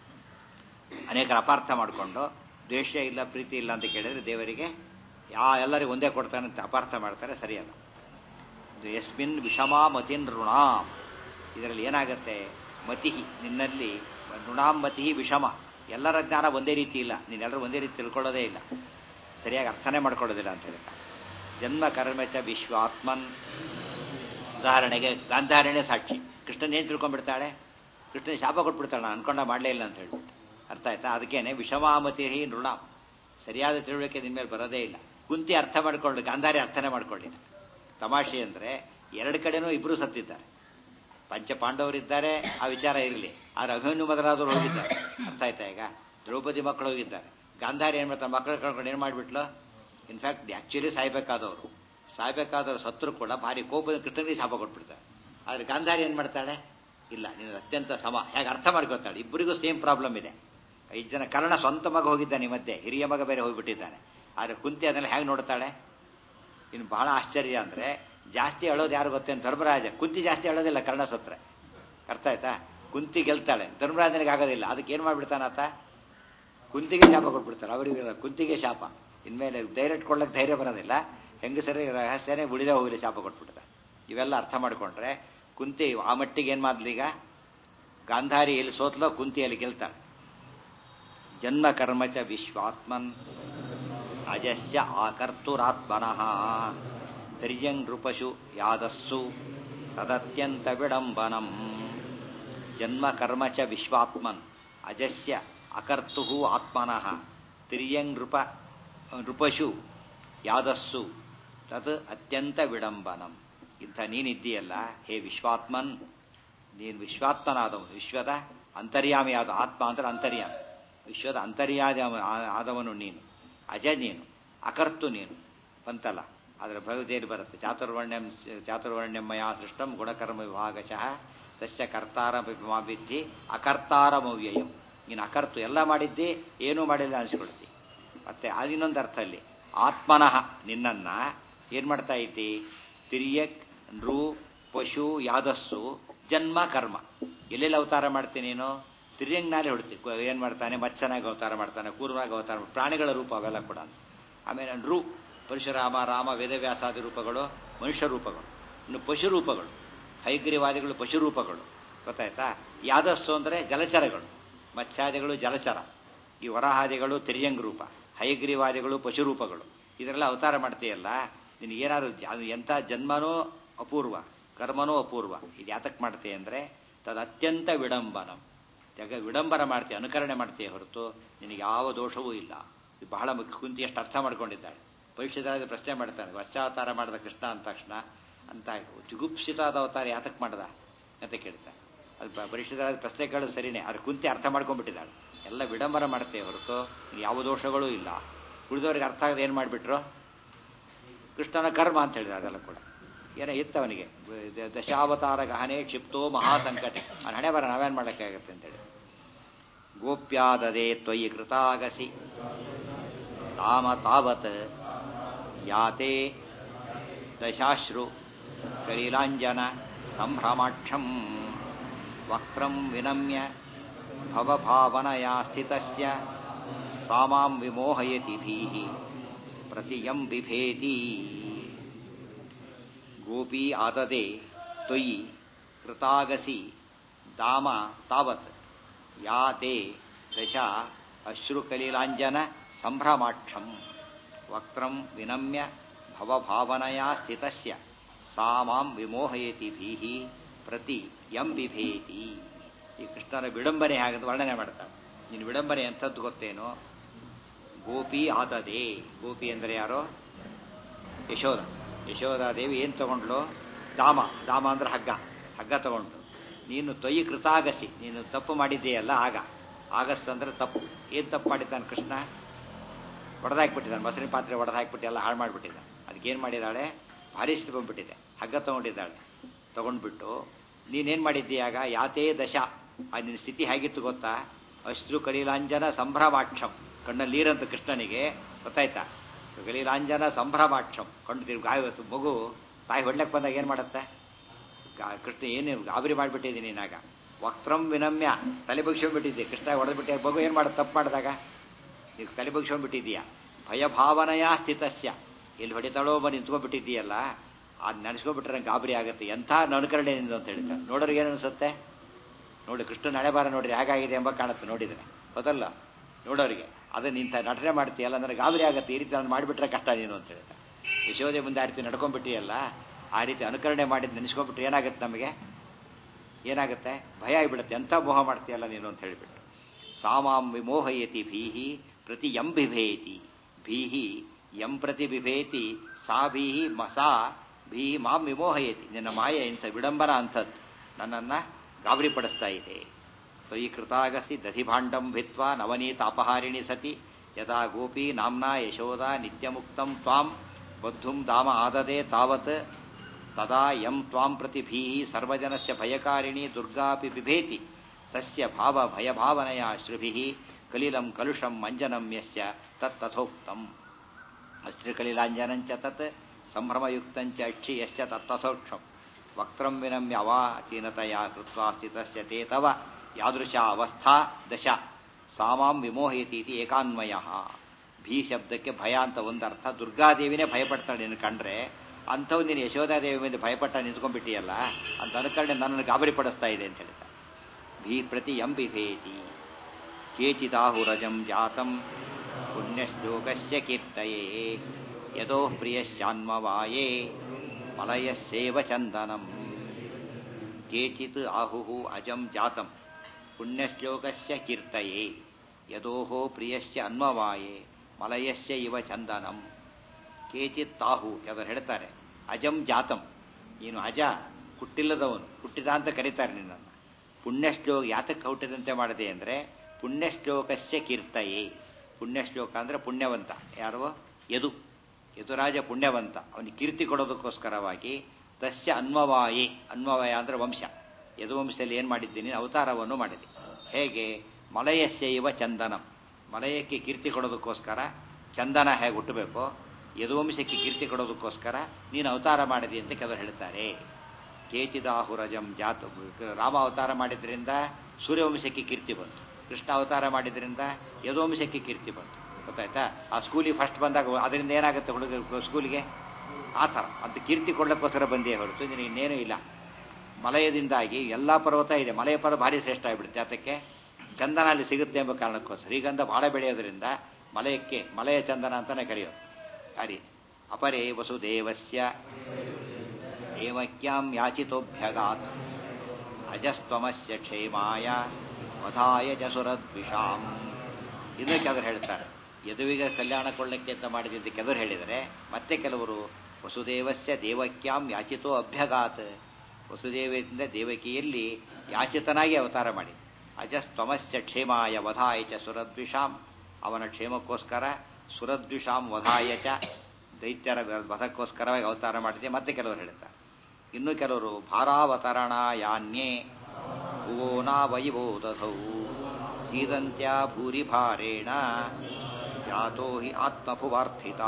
ಅನೇಕರು ಅಪಾರ್ಥ ಮಾಡಿಕೊಂಡು ದ್ವೇಷ ಇಲ್ಲ ಪ್ರೀತಿ ಇಲ್ಲ ಅಂತ ಕೇಳಿದ್ರೆ ದೇವರಿಗೆ ಯಾ ಎಲ್ಲರಿಗೂ ಒಂದೇ ಕೊಡ್ತಾನೆ ಅಂತ ಅಪಾರ್ಥ ಮಾಡ್ತಾರೆ ಸರಿಯಲ್ಲ ಯಸ್ಮಿನ್ ವಿಷಮಾ ಮತಿನ್ ಋಣಾಂ ಇದರಲ್ಲಿ ಏನಾಗುತ್ತೆ ಮತಿ ನಿನ್ನಲ್ಲಿ ಋಣಾಂ ಮತಿ ವಿಷಮ ಎಲ್ಲರ ಜ್ಞಾನ ಒಂದೇ ರೀತಿ ಇಲ್ಲ ನೀನೆಲ್ಲರೂ ಒಂದೇ ರೀತಿ ತಿಳ್ಕೊಳ್ಳೋದೇ ಇಲ್ಲ ಸರಿಯಾಗಿ ಅರ್ಥನೇ ಮಾಡ್ಕೊಳ್ಳೋದಿಲ್ಲ ಅಂತ ಹೇಳ್ತಾರೆ ಜನ್ಮ ಕರ್ಮಚ ವಿಶ್ವಾತ್ಮನ್ ಉದಾಹರಣೆಗೆ ಗಾಂಧಾರಣೆ ಸಾಕ್ಷಿ ಕೃಷ್ಣನ್ ಏನ್ ತಿಳ್ಕೊಂಡ್ಬಿಡ್ತಾಳೆ ಕೃಷ್ಣನ್ ಶಾಪ ಕೊಟ್ಬಿಡ್ತಾಳೆ ನಾನು ಅನ್ಕೊಂಡ ಮಾಡಲೇ ಇಲ್ಲ ಅಂತ ಹೇಳ್ಬಿಟ್ಟು ಅರ್ಥ ಆಯ್ತಾ ಅದಕ್ಕೇನೆ ವಿಷಮಾಮತಿ ನೃಣ ಸರಿಯಾದ ತಿಳುವಳಿಕೆ ನಿಮ್ಮ ಮೇಲೆ ಬರೋದೇ ಇಲ್ಲ ಕುಂತಿ ಅರ್ಥ ಮಾಡ್ಕೊಂಡು ಗಾಂಧಾರಿ ಅರ್ಥನೇ ಮಾಡ್ಕೊಳ್ಳಿಲ್ಲ ತಮಾಷೆ ಅಂದ್ರೆ ಎರಡು ಕಡೆನೂ ಇಬ್ರು ಸತ್ತಿದ್ದಾರೆ ಪಂಚ ಪಾಂಡವರಿದ್ದಾರೆ ಆ ವಿಚಾರ ಇರಲಿ ಆದ್ರೆ ಅಭಿಮನ್ಯು ಮೊದಲಾದವರು ಹೋಗಿದ್ದಾರೆ ಅರ್ಥ ಆಯ್ತಾ ಈಗ ದ್ರೌಪದಿ ಮಕ್ಕಳು ಹೋಗಿದ್ದಾರೆ ಗಾಂಧಾರಿ ಏನ್ ಮಾಡ್ತಾರೆ ಮಕ್ಕಳು ಕಳ್ಕೊಂಡು ಏನು ಮಾಡಿಬಿಟ್ಲು ಇನ್ಫ್ಯಾಕ್ಟ್ ಆಕ್ಚುಲಿ ಸಾಯ್ಬೇಕಾದವರು ಸಾಯ್ಬೇಕಾದವರು ಸತ್ರು ಕೂಡ ಭಾರಿ ಕೋಪದ ಕೃಷ್ಣನಿಗೆ ಶಾಪ ಕೊಟ್ಬಿಡ್ತಾರೆ ಆದ್ರೆ ಗಾಂಧಾರಿ ಏನ್ ಮಾಡ್ತಾಳೆ ಇಲ್ಲ ನೀನು ಅತ್ಯಂತ ಸಮ ಹೇಗೆ ಅರ್ಥ ಮಾಡ್ಕೊತಾಳೆ ಇಬ್ಬರಿಗೂ ಸೇಮ್ ಪ್ರಾಬ್ಲಮ್ ಇದೆ ಐದು ಜನ ಕರ್ಣ ಸ್ವಂತ ಮಗ ಹೋಗಿದ್ದಾನೆ ಈ ಮಧ್ಯೆ ಹಿರಿಯ ಮಗ ಬೇರೆ ಹೋಗ್ಬಿಟ್ಟಿದ್ದಾನೆ ಆದ್ರೆ ಕುಂತಿ ಅದನ್ನೆಲ್ಲ ಹೇಗೆ ನೋಡ್ತಾಳೆ ಇನ್ನು ಬಹಳ ಆಶ್ಚರ್ಯ ಅಂದ್ರೆ ಜಾಸ್ತಿ ಅಳೋದು ಯಾರು ಗೊತ್ತೇನು ಧರ್ಮರಾಜ ಕುಂತಿ ಜಾಸ್ತಿ ಅಳೋದಿಲ್ಲ ಕರ್ಣ ಸತ್ರೆ ಅರ್ಥ ಆಯ್ತಾ ಕುಂತಿ ಗೆಲ್ತಾಳೆ ಧರ್ಮರಾಜನಿಗೆ ಆಗೋದಿಲ್ಲ ಅದಕ್ಕೆ ಏನ್ ಮಾಡ್ಬಿಡ್ತಾನಾತ ಕುಂತಿಗೆ ಶಾಪ ಕೊಟ್ಬಿಡ್ತಾರೆ ಅವರಿಗೆ ಕುಂತಿಗೆ ಶಾಪ ಇನ್ಮೇಲೆ ಧೈರ್ಯ ಇಟ್ಕೊಳ್ಳಕ್ಕೆ ಧೈರ್ಯ ಬರೋದಿಲ್ಲ ಹೆಂಗಸರಿ ರಹಸ್ಯನೇ ಉಳಿದೇ ಹೋಗಲಿ ಶಾಪ ಕೊಟ್ಬಿಡ್ತಾರೆ ಇವೆಲ್ಲ ಅರ್ಥ ಮಾಡ್ಕೊಂಡ್ರೆ ಕುಂತಿ ಆ ಮಟ್ಟಿಗೆ ಏನ್ ಮಾಡ್ಲೀಗ ಗಾಂಧಾರಿ ಎಲ್ಲಿ ಸೋತ್ಲೋ ಕುಂತಿಯಲ್ಲಿ ಗೆಲ್ತಾಳೆ ಜನ್ಮ ಕರ್ಮ ಚ ವಿಶ್ವಾತ್ಮನ್ ಅಜಸ್ಯ ಆಕರ್ತುರಾತ್ಮನಃ ಧೈರ್ಯಂ ನೃಪಶು ಯಾದಸ್ಸು ತದತ್ಯಂತ ವಿಡಂಬನಂ ಜನ್ಮ ಕರ್ಮ ಚ ವಿಶ್ವಾತ್ಮನ್ ಅಜಸ್ಯ ಅಕರ್ತು ಆತ್ಮನಃ ತಿರ್ಯಂ ನೃಪ ನೃಪಶು ಯಾದಸ್ಸು ತದ್ ಅತ್ಯಂತ ವಿಡಂಬನಂ ಇಂಥ ನೀನಿದ್ದೀಯಲ್ಲ ಹೇ ವಿಶ್ವಾತ್ಮನ್ ನೀನು ವಿಶ್ವಾತ್ಮನಾದವನು ವಿಶ್ವದ ಅಂತರ್ಯಾಮಿಯಾದ ಆತ್ಮ ಅಂದ್ರೆ ಅಂತರ್ಯಾಮಿ ವಿಶ್ವದ ಅಂತರ್ಯಾದ ಆದವನು ನೀನು ಅಜ ನೀನು ಅಕರ್ತು ನೀನು ಬಂತಲ್ಲ ಅದರ ಭಗವದೇಲಿ ಬರುತ್ತೆ ಚಾತುರ್ವರ್ಣ್ಯಂ ಚಾತುರ್ವರ್ಣ್ಯಮಯ ಸೃಷ್ಟಂ ಗುಣಕರ್ಮ ವಿಭಾಗಶಃ ತಸ್ಯ ಕರ್ತಾರ ವಿದ್ಧಿ ಅಕರ್ತಾರಮವ್ಯಯಂ ನೀನು ಅಕರ್ತು ಎಲ್ಲ ಮಾಡಿದ್ದಿ ಏನೂ ಮಾಡಿಲ್ಲ ಅನಿಸ್ಕೊಳ್ತಿ ಮತ್ತೆ ಅದಿನ್ನೊಂದು ಅರ್ಥ ಅಲ್ಲಿ ಆತ್ಮನಃ ನಿನ್ನನ್ನ ಏನ್ ಮಾಡ್ತಾ ಐತಿ ತಿರ್ಯಕ್ ನೃ ಪಶು ಯಾದಸ್ಸು ಜನ್ಮ ಕರ್ಮ ಎಲ್ಲೆಲ್ಲಿ ಅವತಾರ ಮಾಡ್ತೀನಿ ನೀನು ತಿರ್ಯಂಗ್ನಾಲೆ ಹೊಡ್ತಿ ಏನ್ ಮಾಡ್ತಾನೆ ಮತ್ಸ್ಯನಾಗಿ ಅವತಾರ ಮಾಡ್ತಾನೆ ಕೂರ್ನಾಗಿ ಅವತಾರ ಪ್ರಾಣಿಗಳ ರೂಪ ಅವೆಲ್ಲ ಕೂಡ ಆಮೇಲೆ ನೃ ಪರಶುರಾಮ ರಾಮ ವೇದವ್ಯಾಸಾದಿ ರೂಪಗಳು ಮನುಷ್ಯ ರೂಪಗಳು ಇನ್ನು ಪಶು ರೂಪಗಳು ಹೈಗ್ರೀವಾದಿಗಳು ಪಶು ರೂಪಗಳು ಗೊತ್ತಾಯ್ತಾ ಯಾದಸ್ಸು ಅಂದ್ರೆ ಜಲಚರಗಳು ಮತ್ಸ್ಯಾದಿಗಳು ಜಲಚರ ಈ ವರಹಾದಿಗಳು ತಿರ್ಯಂಗ್ ರೂಪ ಹೈಗ್ರೀವಾದಿಗಳು ಪಶು ರೂಪಗಳು ಇದರೆಲ್ಲ ಅವತಾರ ಮಾಡ್ತೀಯಲ್ಲ ನಿನಗೇನಾದ್ರು ಅದು ಎಂಥ ಜನ್ಮನೂ ಅಪೂರ್ವ ಕರ್ಮನೂ ಅಪೂರ್ವ ಇದು ಯಾತಕ್ ಮಾಡ್ತೀಯ ಅಂದ್ರೆ ತದ್ ಅತ್ಯಂತ ವಿಡಂಬನಂ ಜಗ ವಿಡಂಬನ ಮಾಡ್ತೀಯ ಅನುಕರಣೆ ಮಾಡ್ತೀಯ ಹೊರತು ನಿನಗೆ ಯಾವ ದೋಷವೂ ಇಲ್ಲ ಇದು ಬಹಳ ಮುಖ್ಯ ಕುಂತಿ ಎಷ್ಟು ಅರ್ಥ ಮಾಡ್ಕೊಂಡಿದ್ದಾಳೆ ಪರೀಕ್ಷಿತರಾದ ಪ್ರಶ್ನೆ ಮಾಡ್ತಾನೆ ವರ್ಷಾವತಾರ ಮಾಡಿದ ಕೃಷ್ಣ ಅಂದ ತಕ್ಷಣ ಅಂತ ಜುಗುಪ್ಸಿತಾದ ಅವತಾರ ಯಾತಕ್ ಮಾಡ್ದ ಅಂತ ಕೇಳ್ತಾನೆ ಅದು ಪರೀಕ್ಷಿತರಾದ ಪ್ರಶ್ನೆ ಕೇಳೋದು ಸರಿನೇ ಆದ್ರೆ ಕುಂತಿ ಅರ್ಥ ಮಾಡ್ಕೊಂಡ್ಬಿಟ್ಟಿದ್ದಾಳೆ ಎಲ್ಲ ವಿಡಂಬನ ಮಾಡ್ತೇವೆ ಹೊರತು ಯಾವ ದೋಷಗಳೂ ಇಲ್ಲ ಉಳಿದವ್ರಿಗೆ ಅರ್ಥ ಆಗದೆ ಏನು ಮಾಡಿಬಿಟ್ರು ಕೃಷ್ಣನ ಕರ್ಮ ಅಂತ ಹೇಳಿದ್ರು ಅದೆಲ್ಲ ಕೂಡ ಏನೋ ಇತ್ತು ಅವನಿಗೆ ದಶಾವತಾರ ಗಹನೆ ಕ್ಷಿಪ್ತೋ ಮಹಾಸಂಕಟ ಅವನ ಹಣೆ ಬರ ನಾವೇನ್ ಮಾಡಕ್ಕಾಗತ್ತೆ ಅಂತೇಳಿ ಗೋಪ್ಯಾದದೆ ತ್ವಯಿ ಕೃತಾಗಸಿ ತಾಮ ತಾವತ್ ಯಾತೆ ದಶಾಶ್ರು ಕಲೀಲಾಂಜನ ಸಂಭ್ರಮಾಕ್ಷಂ ವಕ್ರಂ ವಿನಮ್ಯ ಭವಭಾವನಯಾ ಸ್ಥಿತಸ್ಯ ಸಾಮಾಂ ವಿಮೋಹಯತಿ ಭೀಹಿ ಪ್ರತಿಯಂ ಬಿಭೇತಿ ಗೋಪಿ ಆದದೆ ತ್ವಯಿ ಕೃತಾಗಸಿ ದಾಮ ತಾವತ್ ಯಾತೆ ದಶ ಅಶ್ರುಕಲೀಲಾಂಜನ ಸಂಭ್ರಮಾಕ್ಷಂ ವಕ್ರಂ ವಿನಮ್ಯ ಭವಭಾವನಯಾ ಸ್ಥಿತಸ್ಯ ಸಾಮಾಂ ವಿಮೋಹಯತಿ ಭೀಹಿ ಪ್ರತಿ ಯಂ ಬಿಭೇತಿ ಈ ಕೃಷ್ಣನ ವಿಡಂಬನೆ ಹಾಗಂತ ವರ್ಣನೆ ಮಾಡ್ತಾಳೆ ನೀನು ವಿಡಂಬನೆ ಎಂಥದ್ದು ಗೊತ್ತೇನೋ ಗೋಪಿ ಆತದೆ ಗೋಪಿ ಅಂದರೆ ಯಾರೋ ಯಶೋಧ ಯಶೋಧಾದೇವಿ ಏನು ತಗೊಂಡ್ಲು ದಾಮ ದಾಮ ಅಂದ್ರೆ ಹಗ್ಗ ಹಗ್ಗ ತಗೊಂಡು ನೀನು ತೊಯ್ಯಿ ಕೃತಾಗಸಿ ನೀನು ತಪ್ಪು ಮಾಡಿದ್ದೀಯಲ್ಲ ಆಗ ಆಗಸ್ ಅಂದ್ರೆ ತಪ್ಪು ಏನು ತಪ್ಪು ಮಾಡಿದ್ದಾನೆ ಕೃಷ್ಣ ಒಡೆದಾಕ್ಬಿಟ್ಟಿದ್ದಾನೆ ಮೊಸರಿನ ಪಾತ್ರೆ ಒಡೆದಾಕ್ಬಿಟ್ಟು ಎಲ್ಲ ಹಾಳು ಮಾಡಿಬಿಟ್ಟಿದ್ದಾನೆ ಅದಕ್ಕೇನು ಮಾಡಿದ್ದಾಳೆ ಭಾರಿ ಇಷ್ಟು ಬಂದ್ಬಿಟ್ಟಿದೆ ಹಗ್ಗ ತಗೊಂಡಿದ್ದಾಳೆ ತಗೊಂಡ್ಬಿಟ್ಟು ನೀನೇನು ಮಾಡಿದ್ದೀಯಾಗ ಯಾತೇ ದಶ ಆ ನಿನ್ನ ಸ್ಥಿತಿ ಹೇಗಿತ್ತು ಗೊತ್ತಾ ಅಶ್ರು ಕಲೀಲಾಂಜನ ಸಂಭ್ರಮಾಕ್ಷಂ ಕಣ್ಣಲ್ಲಿ ನೀರಂತ ಕೃಷ್ಣನಿಗೆ ಗೊತ್ತಾಯ್ತಾ ಕಲೀಲಾಂಜನ ಸಂಭ್ರಮಾಕ್ಷಂ ಕಣ್ಣು ತಿರುಗಿ ಗಾಯ ಮಗು ತಾಯಿ ಹೊಡ್ಲಕ್ಕೆ ಬಂದಾಗ ಏನು ಮಾಡುತ್ತೆ ಕೃಷ್ಣ ಏನು ಗಾಬರಿ ಮಾಡಿಬಿಟ್ಟಿದ್ದೀನಿ ನೀನಾಗ ವಕ್ರಂ ವಿನಮ್ಯ ತಲೆ ಬಗ್ಸ್ಕೊಂಡ್ಬಿಟ್ಟಿದ್ದೆ ಕೃಷ್ಣ ಹೊಡೆದ್ಬಿಟ್ಟೆ ಮಗು ಏನು ಮಾಡೋದು ತಪ್ಪು ಮಾಡಿದಾಗ ನೀವು ತಲೆ ಬಗ್ಸ್ಕೊಂಡ್ಬಿಟ್ಟಿದ್ದೀಯಾ ಭಯಭಾವನೆಯ ಸ್ಥಿತಸ್ಯ ಎಲ್ಲಿ ಹೊಡಿತಾಳೋ ಬ ನಿಂತ್ಕೊಂಡ್ಬಿಟ್ಟಿದ್ದೀಯಲ್ಲ ಅದು ನೆನೆಸ್ಕೊಂಡ್ಬಿಟ್ರೆ ನಂಗೆ ಗಾಬರಿ ಆಗುತ್ತೆ ಎಂಥ ಅನುಕರಣೆ ನಿಂದು ಅಂತ ಹೇಳ್ತಾರೆ ನೋಡೋರಿಗೆ ಏನು ಅನಿಸುತ್ತೆ ನೋಡಿ ಕೃಷ್ಣ ನಳೆಬಾರ ನೋಡ್ರಿ ಹೇಗಾಗಿದೆ ಎಂಬ ಕಾಣುತ್ತೆ ನೋಡಿದ್ರೆ ಹೌದಲ್ಲ ನೋಡೋರಿಗೆ ಅದನ್ನ ಇಂಥ ನಟನೆ ಮಾಡ್ತೀಯಲ್ಲ ನನಗೆ ಗಾಬರಿ ಆಗುತ್ತೆ ಈ ರೀತಿ ನಾನು ಮಾಡಿಬಿಟ್ರೆ ಕಷ್ಟ ನೀನು ಅಂತ ಹೇಳ್ತಾರೆ ಯಶೋದೆ ಮುಂದೆ ಆ ರೀತಿ ನಡ್ಕೊಂಡ್ಬಿಟ್ಟಿಯಲ್ಲ ಆ ರೀತಿ ಅನುಕರಣೆ ಮಾಡಿದ್ ನೆನೆಸ್ಕೊಂಡ್ಬಿಟ್ರೆ ಏನಾಗುತ್ತೆ ನಮಗೆ ಏನಾಗುತ್ತೆ ಭಯ ಆಗಿಬಿಡುತ್ತೆ ಎಂಥ ಮೋಹ ಮಾಡ್ತೀಯಲ್ಲ ನೀನು ಅಂತ ಹೇಳಿಬಿಟ್ಟು ಸಾಮಾಂ ವಿಮೋಹಯತಿ ಭೀಹಿ ಪ್ರತಿ ಯಂ ಬಿಭೇತಿ ಭೀಹಿ ಯಂ ಪ್ರತಿ ಬಿಭೇತಿ ಸಾ ಭೀಹಿ ಮಸಾ ಭೀ ಮಾಂ ವಿಮೋಹಯತಿ ನಿನ್ನ ಮಾಯೆ ಇಂಥ ವಿಡಂಬನ ಅಂಥದ್ದು ನನ್ನನ್ನು ಗಾಬರಿಪಡಿಸ್ತಾ ಇದೆ ತ್ವಯಿ ಕೃತಾಗಸಿ ದಧಿಭಾಂಡಂ ಭಿತ್ವಾ ನವನೀತ ಅಪಹಾರಿಣಿ ಸತಿ ಯದಾ ಗೋಪಿ ನಾಮ್ನಾ ಯಶೋದ ನಿತ್ಯಮುಕ್ತಂ ತ್ವಾಂ ಬದ್ಧುಂ ಧಾಮ ಆದದೆ ತಾವತ್ ತದಾ ಯಂ ತ್ವಾಂ ಪ್ರತಿ ಭೀಹಿ ಸರ್ವಜನಸ್ಯ ಭಯಕಾರಿಣಿ ದುರ್ಗಾಪಿ ಬಿಭೇತಿ ತಸ್ಯ ಭಾವ ಭಯಭಾವನೆಯ ಶ್ರುಭಿಃ ಕಲಿಲಂ ಕಲುಷಂ ಮಂಜನಂ ಯಸ್ಯ ತತ್ತಥೋಕ್ತಂ ಅಶ್ರುಕಲಿಲಾಂಜನಂಚ ತತ್ ಸಂಭ್ರಮಯುಕ್ತಂಚ ಅಕ್ಷಿ ಯಶ್ಚ ತತ್ತಥೋಕ್ಷಂ ವಕ್ತ್ರಂ ವಿನಮ್ಯ ಅವಾಚೀನತೆಯ ಕೃತ್ವಾ ಸ್ಥಿತಸ್ಯ ತೇ ತವ ಯಾದೃಶ ಅವಸ್ಥಾ ದಶ ಸಾಮಾಂ ವಿಮೋಹಯತಿ ಇತಿ ಏಕಾನ್ವಯ ಭೀ ಶಬ್ದಕ್ಕೆ ಭಯ ಅಂತ ಒಂದರ್ಥ ದುರ್ಗಾದೇವಿನೇ ಭಯಪಡ್ತಾಳೆ ನಿನ್ನ ಕಂಡ್ರೆ ಅಂಥವು ನೀನು ಯಶೋಧಾದೇವಿ ಮೇಲೆ ಭಯಪಟ್ಟ ನಿಂತ್ಕೊಂಡ್ಬಿಟ್ಟಿಯಲ್ಲ ಅಂತ ಅನುಕರಣೆ ನನ್ನನ್ನು ಗಾಬರಿ ಪಡಿಸ್ತಾ ಇದೆ ಅಂತ ಹೇಳ್ತಾರೆ ಭೀ ಪ್ರತಿ ಎಂ ಬಿಭೇತಿ ಕೇಚಿದಾಹುರಜಂ ಜಾತಂ ಪುಣ್ಯಶ್ಲೋಕಸ್ಯ ಕೀರ್ತಯೇ ಯದೋ ಪ್ರಿಯಶ್ಚಾನ್ಮವಾಯೇ ಮಲಯಸ್ಸೇವ ಚಂದನಂ ಕೇಚಿತ್ ಆಹುಃ ಅಜಂ ಜಾತಂ ಪುಣ್ಯಶ್ಲೋಕಸ್ಯ ಕೀರ್ತಯೇ ಯದೋಹೋ ಪ್ರಿಯಸ್ಯ ಅನ್ವವಾಯೇ ಮಲಯಸ್ಯ ಇವ ಚಂದನಂ ಕೇಚಿತ್ ತಾಹು ಕೆಲವರು ಹೇಳ್ತಾರೆ ಅಜಂ ಜಾತಂ ನೀನು ಅಜ ಹುಟ್ಟಿಲ್ಲದವನು ಹುಟ್ಟಿದ ಅಂತ ಕರೀತಾರೆ ನಿನ್ನನ್ನು ಪುಣ್ಯಶ್ಲೋಕ ಯಾತಕ್ಕೆ ಹುಟ್ಟಿದಂತೆ ಮಾಡಿದೆ ಅಂದರೆ ಪುಣ್ಯಶ್ಲೋಕಸ್ಯ ಕೀರ್ತಯೇ ಪುಣ್ಯಶ್ಲೋಕ ಅಂದರೆ ಪುಣ್ಯವಂತ ಯಾರು ಯದು ಯದುರಾಜ ಪುಣ್ಯವಂತ ಅವನಿಗೆ ಕೀರ್ತಿ ಕೊಡೋದಕ್ಕೋಸ್ಕರವಾಗಿ ತಸ್ಯ ಅನ್ವವಾಯೇ ಅನ್ವವಾಯ ಅಂದರೆ ವಂಶ ಯದುವಂಶದಲ್ಲಿ ಏನು ಮಾಡಿದ್ದೀನಿ ಅವತಾರವನ್ನು ಮಾಡಿದೆ ಹೇಗೆ ಮಲಯಸ್ಯ ಇವ ಚಂದನಂ ಮಲಯಕ್ಕೆ ಕೀರ್ತಿ ಕೊಡೋದಕ್ಕೋಸ್ಕರ ಚಂದನ ಹೇಗೆ ಹುಟ್ಟಬೇಕೋ ಯದುವಂಶಕ್ಕೆ ಕೀರ್ತಿ ಕೊಡೋದಕ್ಕೋಸ್ಕರ ನೀನು ಅವತಾರ ಮಾಡಿದಿ ಅಂತ ಕೆಲವರು ಹೇಳ್ತಾರೆ ಕೇಚಿದಾಹುರಜಂ ಜಾತ ರಾಮ ಅವತಾರ ಮಾಡಿದ್ರಿಂದ ಸೂರ್ಯವಂಶಕ್ಕೆ ಕೀರ್ತಿ ಬಂತು ಕೃಷ್ಣ ಅವತಾರ ಮಾಡಿದ್ರಿಂದ ಯದುವಂಶಕ್ಕೆ ಕೀರ್ತಿ ಬಂತು ಗೊತ್ತಾಯ್ತಾ ಆ ಸ್ಕೂಲಿಗೆ ಫಸ್ಟ್ ಬಂದಾಗ ಅದರಿಂದ ಏನಾಗುತ್ತೆ ಹುಡುಗ ಸ್ಕೂಲಿಗೆ ಆ ಥರ ಅಂತ ಕೀರ್ತಿ ಕೊಡ್ಲಿಕ್ಕೋಸ್ಕರ ಬಂದೇ ಹೊರತು ನಿನಗೆ ಇನ್ನೇನೂ ಇಲ್ಲ ಮಲಯದಿಂದಾಗಿ ಎಲ್ಲ ಪರ್ವತ ಇದೆ ಮಲಯ ಪರ್ವತ ಭಾರಿ ಶ್ರೇಷ್ಠ ಆಗಿಬಿಡುತ್ತೆ ಅದಕ್ಕೆ ಚಂದನ ಅಲ್ಲಿ ಸಿಗುತ್ತೆ ಎಂಬ ಕಾರಣಕ್ಕೋಸ್ಕರ ಶ್ರೀಗಂಧ ಬಹಳ ಬೆಳೆಯೋದ್ರಿಂದ ಮಲಯಕ್ಕೆ ಮಲಯ ಚಂದನ ಅಂತಾನೆ ಕರೆಯೋದು ಅರಿ ಅಪರೇ ವಸುದೇವಸ್ಯ ದೇವಕ್ಯಾಂ ಯಾಚಿತೋಭ್ಯಗಾತ್ ಅಜಸ್ತ್ವಮಸ್ಯ ಕ್ಷೇಮಾಯ ವಧಾಯ ಚ ಸುರದ್ವಿಷಾಂ ಇನ್ನು ಕೆಲವರು ಹೇಳ್ತಾರೆ ಯದುವಿಗೆ ಕಲ್ಯಾಣ ಕೊಳ್ಳಕ್ಕೆ ಅಂತ ಮಾಡಿದಂತ ಕೆಲವರು ಹೇಳಿದರೆ ಮತ್ತೆ ಕೆಲವರು ವಸುದೇವಸ್ಯ ದೇವಕ್ಯಾಂ ಯಾಚಿತೋ ಅಭ್ಯಗಾತ್ ವಸುದೇವದಿಂದ ದೇವಕಿಯಲ್ಲಿ ಯಾಚಿತನಾಗಿ ಅವತಾರ ಮಾಡಿ ಅಜಸ್ತ್ವಮಸ್ಯ ಕ್ಷೇಮಾಯ ವಧಾಯ ಚ ಸುರದ್ವಿಷಾಂ ಅವನ ಕ್ಷೇಮಕ್ಕೋಸ್ಕರ ಸುರದ್ವಿಷಾಂ ವಧಾಯ ಚ ದೈತ್ಯರ ವಧಕ್ಕೋಸ್ಕರವಾಗಿ ಅವತಾರ ಮಾಡಿದೆ ಮತ್ತೆ ಕೆಲವರು ಹೇಳ್ತಾರೆ ಇನ್ನು ಕೆಲವರು ಭಾರಾವತರಣಾಯಾನ್ಯೇ ಭುವೋ ನಾವಯವೋ ದಧೌ ಸೀದಂತ್ಯ ಭೂರಿ ಭಾರೇಣ ಜಾತೋ ಹಿ ಆತ್ಮಭುವಾರ್ಥಿತ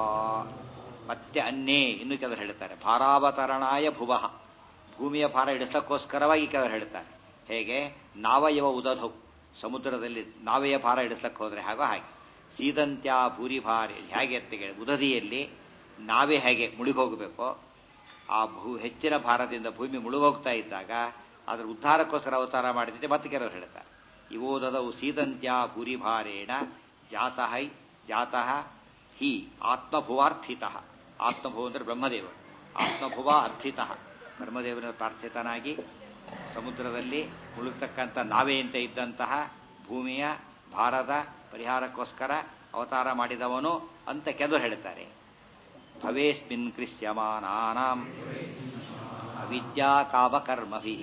ಮತ್ತೆ ಅನ್ನೇ ಇನ್ನು ಕೆಲವರು ಹೇಳ್ತಾರೆ ಭಾರಾವತರಣಾಯ ಭುವ ಭೂಮಿಯ ಭಾರ ಇಡಿಸಕ್ಕೋಸ್ಕರವಾಗಿ ಕೆಲವರು ಹೇಳ್ತಾರೆ ಹೇಗೆ ನಾವಯವ ಉದಧೌ ಸಮುದ್ರದಲ್ಲಿ ನಾವೆಯ ಭಾರ ಇಡಿಸ್ಲಕ್ಕೆ ಹೋದ್ರೆ ಹಾಗೋ ಹಾಗೆ ಸೀದಂತ್ಯ ಭೂರಿ ಭಾರಿ ಹೇಗೆ ಅಂತ ಉದದಿಯಲ್ಲಿ ನಾವೇ ಹೇಗೆ ಮುಳುಗೋಗಬೇಕೋ ಆ ಭೂ ಹೆಚ್ಚಿನ ಭಾರದಿಂದ ಭೂಮಿ ಮುಳುಗೋಗ್ತಾ ಇದ್ದಾಗ ಅದರ ಉದ್ಧಾರಕ್ಕೋಸ್ಕರ ಅವತಾರ ಮಾಡಿದ್ದೆ ಮತ್ತೆ ಕೆಲವರು ಹೇಳ್ತಾರೆ ಇವೋದದವು ಸೀದಂತ್ಯ ಭೂರಿ ಭಾರೇಣ ಜಾತಃ ಜಾತಃ ಹಿ ಆತ್ಮಭುವಾರ್ಥಿತ ಆತ್ಮಭುವ ಅಂದರೆ ಬ್ರಹ್ಮದೇವರು ಆತ್ಮಭುವ ಅರ್ಥಿತ ಬ್ರಹ್ಮದೇವನ ಪ್ರಾರ್ಥಿತನಾಗಿ ಸಮುದ್ರದಲ್ಲಿ ಮುಳುಗ್ತಕ್ಕಂಥ ನಾವೆಯಂತೆ ಇದ್ದಂತಹ ಭೂಮಿಯ ಭಾರದ ಪರಿಹಾರಕ್ಕೋಸ್ಕರ ಅವತಾರ ಮಾಡಿದವನು ಅಂತ ಕೆಲವರು ಹೇಳ್ತಾರೆ ಭವೇಸ್ಮಿನ್ ಕೃಷ್ಯಮಾನಾನಾಂ ಅವಿದ್ಯಾ ಕಾಮಕರ್ಮಭಿ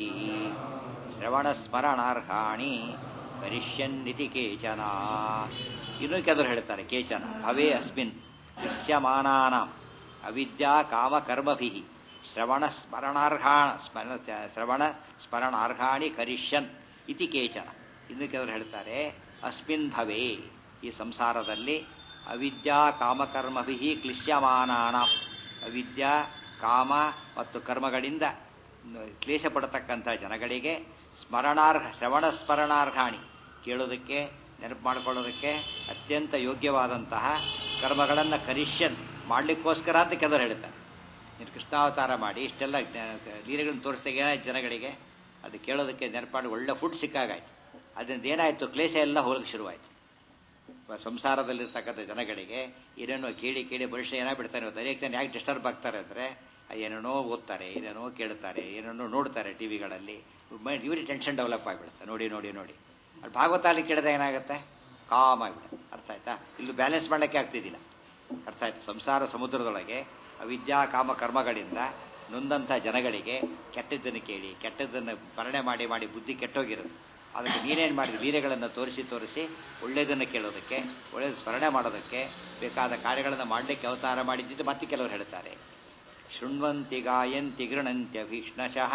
ಶ್ರವಣಸ್ಮರಣಾರ್ಹಾಣಿ ಕರಿಷ್ಯನ್ನಿತಿ ಕೇಚನ ಇನ್ನು ಕೆಲವರು ಹೇಳ್ತಾರೆ ಕೇಚನ ಭವೇ ಅಸ್ಮಿನ್ ಕೃಷ್ಯಮಾನಾನಾಂ ಅವಿದ್ಯಾ ಕಾಮಕರ್ಮಭಿ ಶ್ರವಣ ಸ್ಮರಣಾರ್ಹಾ ಸ್ಮರಣ ಶ್ರವಣ ಸ್ಮರಣಾರ್ಹಾಣಿ ಕರಿಷ್ಯನ್ ಇತಿ ಕೇಚನ ಇನ್ನು ಕೆಲವರು ಹೇಳ್ತಾರೆ ಅಸ್ಮಿನ್ ಭವೇ ಈ ಸಂಸಾರದಲ್ಲಿ ಅವಿದ್ಯಾ ಕಾಮಕರ್ಮಭಿ ಕ್ಲಿಶ್ಯಮಾನಾನ ಅವಿದ್ಯಾ ಕಾಮ ಮತ್ತು ಕರ್ಮಗಳಿಂದ ಕ್ಲೇಶ ಪಡತಕ್ಕಂಥ ಜನಗಳಿಗೆ ಸ್ಮರಣಾರ್ಹ ಶ್ರವಣ ಸ್ಮರಣಾರ್ಹಾಣಿ ಕೇಳೋದಕ್ಕೆ ನೆನಪು ಮಾಡ್ಕೊಳ್ಳೋದಕ್ಕೆ ಅತ್ಯಂತ ಯೋಗ್ಯವಾದಂತಹ ಕರ್ಮಗಳನ್ನು ಕರಿಷ್ಯನ್ ಮಾಡಲಿಕ್ಕೋಸ್ಕರ ಅಂತ ಕೆಲವರು ಹೇಳ್ತಾರೆ ನೀನು ಕೃಷ್ಣಾವತಾರ ಮಾಡಿ ಇಷ್ಟೆಲ್ಲ ಲೀಲೆಗಳನ್ನು ತೋರಿಸಿದಾಗ ಏನಾಯ್ತು ಜನಗಳಿಗೆ ಅದು ಕೇಳೋದಕ್ಕೆ ನೆನಪಾಡಿ ಒಳ್ಳೆ ಫುಡ್ ಸಿಕ್ಕಾಗಾಯ್ತು ಅದರಿಂದ ಏನಾಯಿತು ಕ್ಲೇಶ ಎಲ್ಲ ಹೋಗಕ್ಕೆ ಶುರುವಾಯಿತು ಸಂಸಾರದಲ್ಲಿರ್ತಕ್ಕಂಥ ಜನಗಳಿಗೆ ಏನೇನೋ ಕೇಳಿ ಕೇಳಿ ಭವಿಷ್ಯ ಏನೋ ಬಿಡ್ತಾರೆ ಅನೇಕ ಜನ ಯಾಕೆ ಡಿಸ್ಟರ್ಬ್ ಆಗ್ತಾರೆ ಅಂದರೆ ಏನೇನೋ ಓದ್ತಾರೆ ಏನೇನೋ ಕೇಳ್ತಾರೆ ಏನೇನೋ ನೋಡ್ತಾರೆ ಟಿ ವಿಗಳಲ್ಲಿ ಮೈಂಡ್ ಇವ್ರಿಗೆ ಟೆನ್ಷನ್ ಡೆವಲಪ್ ಆಗಿಬಿಡುತ್ತೆ ನೋಡಿ ನೋಡಿ ನೋಡಿ ಅದು ಭಾಗವತಾಲಿ ಕೇಳಿದ ಏನಾಗುತ್ತೆ ಕಾಮ್ ಆಗಿಬಿಡುತ್ತೆ ಅರ್ಥ ಆಯ್ತಾ ಇಲ್ಲಿ ಬ್ಯಾಲೆನ್ಸ್ ಮಾಡೋಕ್ಕೆ ಆಗ್ತಿದ್ದಿಲ್ಲ ಅರ್ಥ ಆಯ್ತು ಸಂಸಾರ ಸಮುದ್ರದೊಳಗೆ ಅವಿದ್ಯಾ ಕಾಮ ಕರ್ಮಗಳಿಂದ ನೊಂದಂಥ ಜನಗಳಿಗೆ ಕೆಟ್ಟದ್ದನ್ನು ಕೇಳಿ ಕೆಟ್ಟದ್ದನ್ನು ಭರಣೆ ಮಾಡಿ ಮಾಡಿ ಬುದ್ಧಿ ಕೆಟ್ಟೋಗಿರೋದು ಅದಕ್ಕೆ ನೀನೇನು ಮಾಡಿದ ವೀರ್ಯಗಳನ್ನು ತೋರಿಸಿ ತೋರಿಸಿ ಒಳ್ಳೆಯದನ್ನು ಕೇಳೋದಕ್ಕೆ ಒಳ್ಳೆಯದು ಸ್ಮರಣೆ ಮಾಡೋದಕ್ಕೆ ಬೇಕಾದ ಕಾರ್ಯಗಳನ್ನು ಮಾಡಲಿಕ್ಕೆ ಅವತಾರ ಮಾಡಿದ್ದಿದ್ದು ಮತ್ತೆ ಕೆಲವರು ಹೇಳ್ತಾರೆ ಶೃಣ್ವಂತಿ ಗಾಯಂತಿ ಗೃಣಂತ್ಯಭೀಷ್ಣಶಃ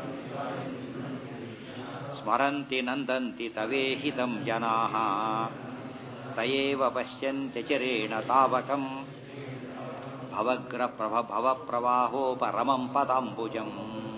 ಸ್ಮರಂತಿ ನಂದಂತಿ ತವೇಹಿತಂ ಜನಾ ತಯೇವ ಪಶ್ಯಂತ್ಯ ಚಿರೇಣ ತಾವಕಂ ಭವಗ್ರ ಪ್ರಭ ಭವ ಪ್ರವಾಹೋಪರಮಂ ಪದಾಂಬುಜಂ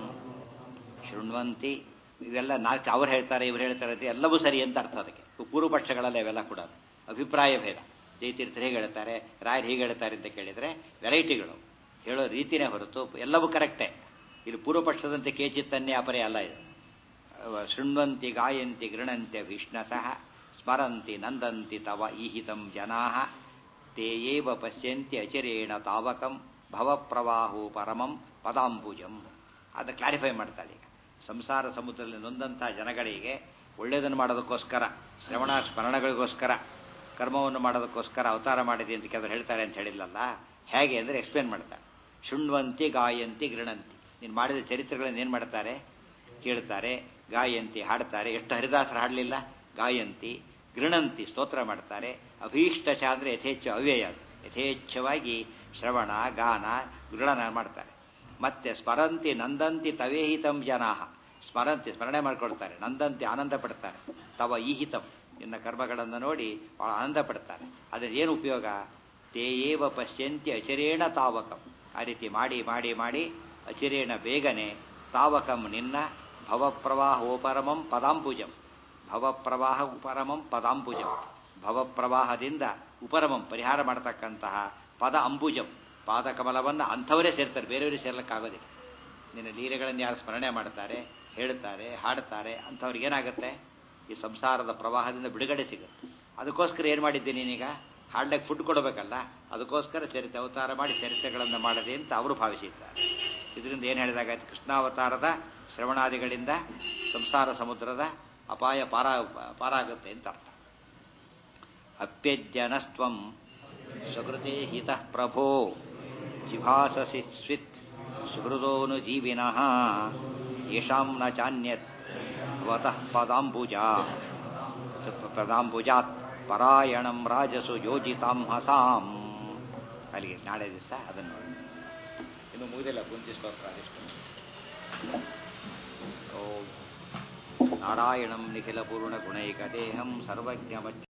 ಶೃಣ್ವಂತಿ ಇವೆಲ್ಲ ನಾಲ್ಕು ಅವ್ರು ಹೇಳ್ತಾರೆ ಇವ್ರು ಹೇಳ್ತಾರೆ ಅಂತ ಎಲ್ಲವೂ ಸರಿ ಅಂತ ಅರ್ಥ ಅದಕ್ಕೆ ಪೂರ್ವ ಪಕ್ಷಗಳಲ್ಲಿ ಅವೆಲ್ಲ ಕೂಡ ಅಭಿಪ್ರಾಯ ಭೇದ ಜಯತೀರ್ಥರು ಹೇಗೆ ಹೇಳ್ತಾರೆ ರಾಯರು ಹೀಗೆ ಹೇಳ್ತಾರೆ ಅಂತ ಕೇಳಿದರೆ ವೆರೈಟಿಗಳು ಹೇಳೋ ರೀತಿನೇ ಹೊರತು ಎಲ್ಲವೂ ಕರೆಕ್ಟೇ ಇಲ್ಲಿ ಪೂರ್ವ ಪಕ್ಷದಂತೆ ಕೇಚಿತ್ತನ್ನೇ ಅಪರೇ ಅಲ್ಲ ಇದು ಶೃಣ್ವಂತಿ ಗಾಯಂತಿ ಗೃಣಂತ್ಯ ವಿಷ್ಣಸಃ ಸ್ಮರಂತಿ ನಂದಂತಿ ತವ ಈಹಿತಂ ಜನಾ ತೇ ಏವ ಪಶ್ಯಂತಿ ಅಚಿರೇಣ ತಾವಕಂ ಭವಪ್ರವಾಹೋ ಪರಮಂ ಪದಾಂಬುಜಂ ಅದನ್ನು ಕ್ಲಾರಿಫೈ ಮಾಡ್ತಾಳೆ ಈಗ ಸಂಸಾರ ಸಮುದ್ರದಲ್ಲಿ ನೊಂದಂತಹ ಜನಗಳಿಗೆ ಒಳ್ಳೆಯದನ್ನು ಮಾಡೋದಕ್ಕೋಸ್ಕರ ಶ್ರವಣ ಸ್ಮರಣಗಳಿಗೋಸ್ಕರ ಕರ್ಮವನ್ನು ಮಾಡೋದಕ್ಕೋಸ್ಕರ ಅವತಾರ ಮಾಡಿದೆ ಅಂತ ಕೆಲವರು ಹೇಳ್ತಾರೆ ಅಂತ ಹೇಳಿಲ್ಲಲ್ಲ ಹೇಗೆ ಅಂದರೆ ಎಕ್ಸ್ಪ್ಲೇನ್ ಮಾಡ್ತಾರೆ ಶೃಣ್ವಂತಿ ಗಾಯಂತಿ ಗೃಣಂತಿ ನೀನು ಮಾಡಿದ ಚರಿತ್ರೆಗಳನ್ನು ಏನು ಮಾಡ್ತಾರೆ ಕೇಳ್ತಾರೆ ಗಾಯಂತಿ ಹಾಡ್ತಾರೆ ಎಷ್ಟು ಹರಿದಾಸರು ಹಾಡಲಿಲ್ಲ ಗಾಯಂತಿ ಗೃಣಂತಿ ಸ್ತೋತ್ರ ಮಾಡ್ತಾರೆ ಅಭೀಷ್ಟಶ ಅಂದರೆ ಯಥೇಚ್ಛ ಅವ್ಯಯ ಅದು ಯಥೇಚ್ಛವಾಗಿ ಶ್ರವಣ ಗಾನ ಗೃಣನ ಮಾಡ್ತಾರೆ ಮತ್ತೆ ಸ್ಮರಂತಿ ನಂದಂತಿ ತವೇಹಿತಂ ಜನಾಹ ಸ್ಮರಂತಿ ಸ್ಮರಣೆ ಮಾಡ್ಕೊಳ್ತಾರೆ ನಂದಂತಿ ಆನಂದ ಪಡ್ತಾರೆ ತವ ಈಹಿತಂ ಇನ್ನ ಕರ್ಮಗಳನ್ನು ನೋಡಿ ಬಹಳ ಆನಂದ ಪಡ್ತಾರೆ ಅದ್ರ ಏನು ಉಪಯೋಗ ತೇಯೇವ ಪಶ್ಯಂತಿ ಅಚರೇಣ ತಾವಕಂ ಆ ರೀತಿ ಮಾಡಿ ಮಾಡಿ ಮಾಡಿ ಅಚಿರೇಣ ಬೇಗನೆ ತಾವಕಂ ನಿನ್ನ ಭವಪ್ರವಾಹೋಪರಮಂ ಪದಾಂಬುಜಂ ಭವಪ್ರವಾಹ ಉಪರಮಂ ಪದಾಂಬುಜಂ ಭವಪ್ರವಾಹದಿಂದ ಉಪರಮಂ ಪರಿಹಾರ ಮಾಡತಕ್ಕಂತಹ ಪದ ಅಂಬುಜಂ ಪಾದಕಮಲವನ್ನು ಅಂಥವರೇ ಸೇರ್ತಾರೆ ಬೇರೆಯವರಿಗೆ ಸೇರ್ಲಿಕ್ಕಾಗೋದಿಲ್ಲ ನಿನ್ನ ಲೀಲೆಗಳನ್ನು ಯಾರು ಸ್ಮರಣೆ ಮಾಡ್ತಾರೆ ಹೇಳ್ತಾರೆ ಹಾಡ್ತಾರೆ ಅಂಥವ್ರಿಗೆ ಏನಾಗುತ್ತೆ ಈ ಸಂಸಾರದ ಪ್ರವಾಹದಿಂದ ಬಿಡುಗಡೆ ಸಿಗುತ್ತೆ ಅದಕ್ಕೋಸ್ಕರ ಏನು ಮಾಡಿದ್ದೀನಿ ನೀನೀಗ ಹಾಡ್ಲಿಕ್ಕೆ ಫುಡ್ ಕೊಡಬೇಕಲ್ಲ ಅದಕ್ಕೋಸ್ಕರ ಚರಿತ್ರೆ ಅವತಾರ ಮಾಡಿ ಚರಿತ್ರೆಗಳನ್ನು ಮಾಡದೆ ಅಂತ ಅವರು ಭಾವಿಸಿದ್ದಾರೆ ಇದರಿಂದ ಏನು ಹೇಳಿದಾಗಾಯ್ತು ಕೃಷ್ಣಾವತಾರದ ಶ್ರವಣಾದಿಗಳಿಂದ ಸಂಸಾರ ಸಮುದ್ರದ ಅಪಾಯ ಪಾರ ಪಾರಾಗುತ್ತೆ ಅಂತ ಅರ್ಥ ಅಪ್ಯಜ್ಜನಸ್ತ್ವಂ ಸ್ವಕೃತೆ ಹಿತಃ ಪ್ರಭೋ ಜಿಭಾಸಸಿ ಸ್ವಿತ್ ಸುಹೃದೋನು ಜೀವಿನಃ ಯಶಾಂ ನ ಚಾನ್ಯತ್ ಭವತಃ ಪದಾಂಬುಜಾ ಪದಾಂಬುಜಾತ್ ಪರಾಯಣಂ ರಾಜಸು ಯೋಜಿತಾಂ ಹಸಾಂ ಅಲ್ಲಿಗೆ ನಾಳೆ ದಿವಸ ಅದನ್ನು ಇನ್ನು ಮುಗಿದಿಲ್ಲ ಕುಂತಿ ಸ್ತೋತ್ರ ಅದೆಷ್ಟು ಓಂ ನಾರಾಯಣಂ ನಿಖಿಲ ಪೂರ್ಣ ಗುಣೈಕ ದೇಹಂ ಸರ್ವಜ್ಞ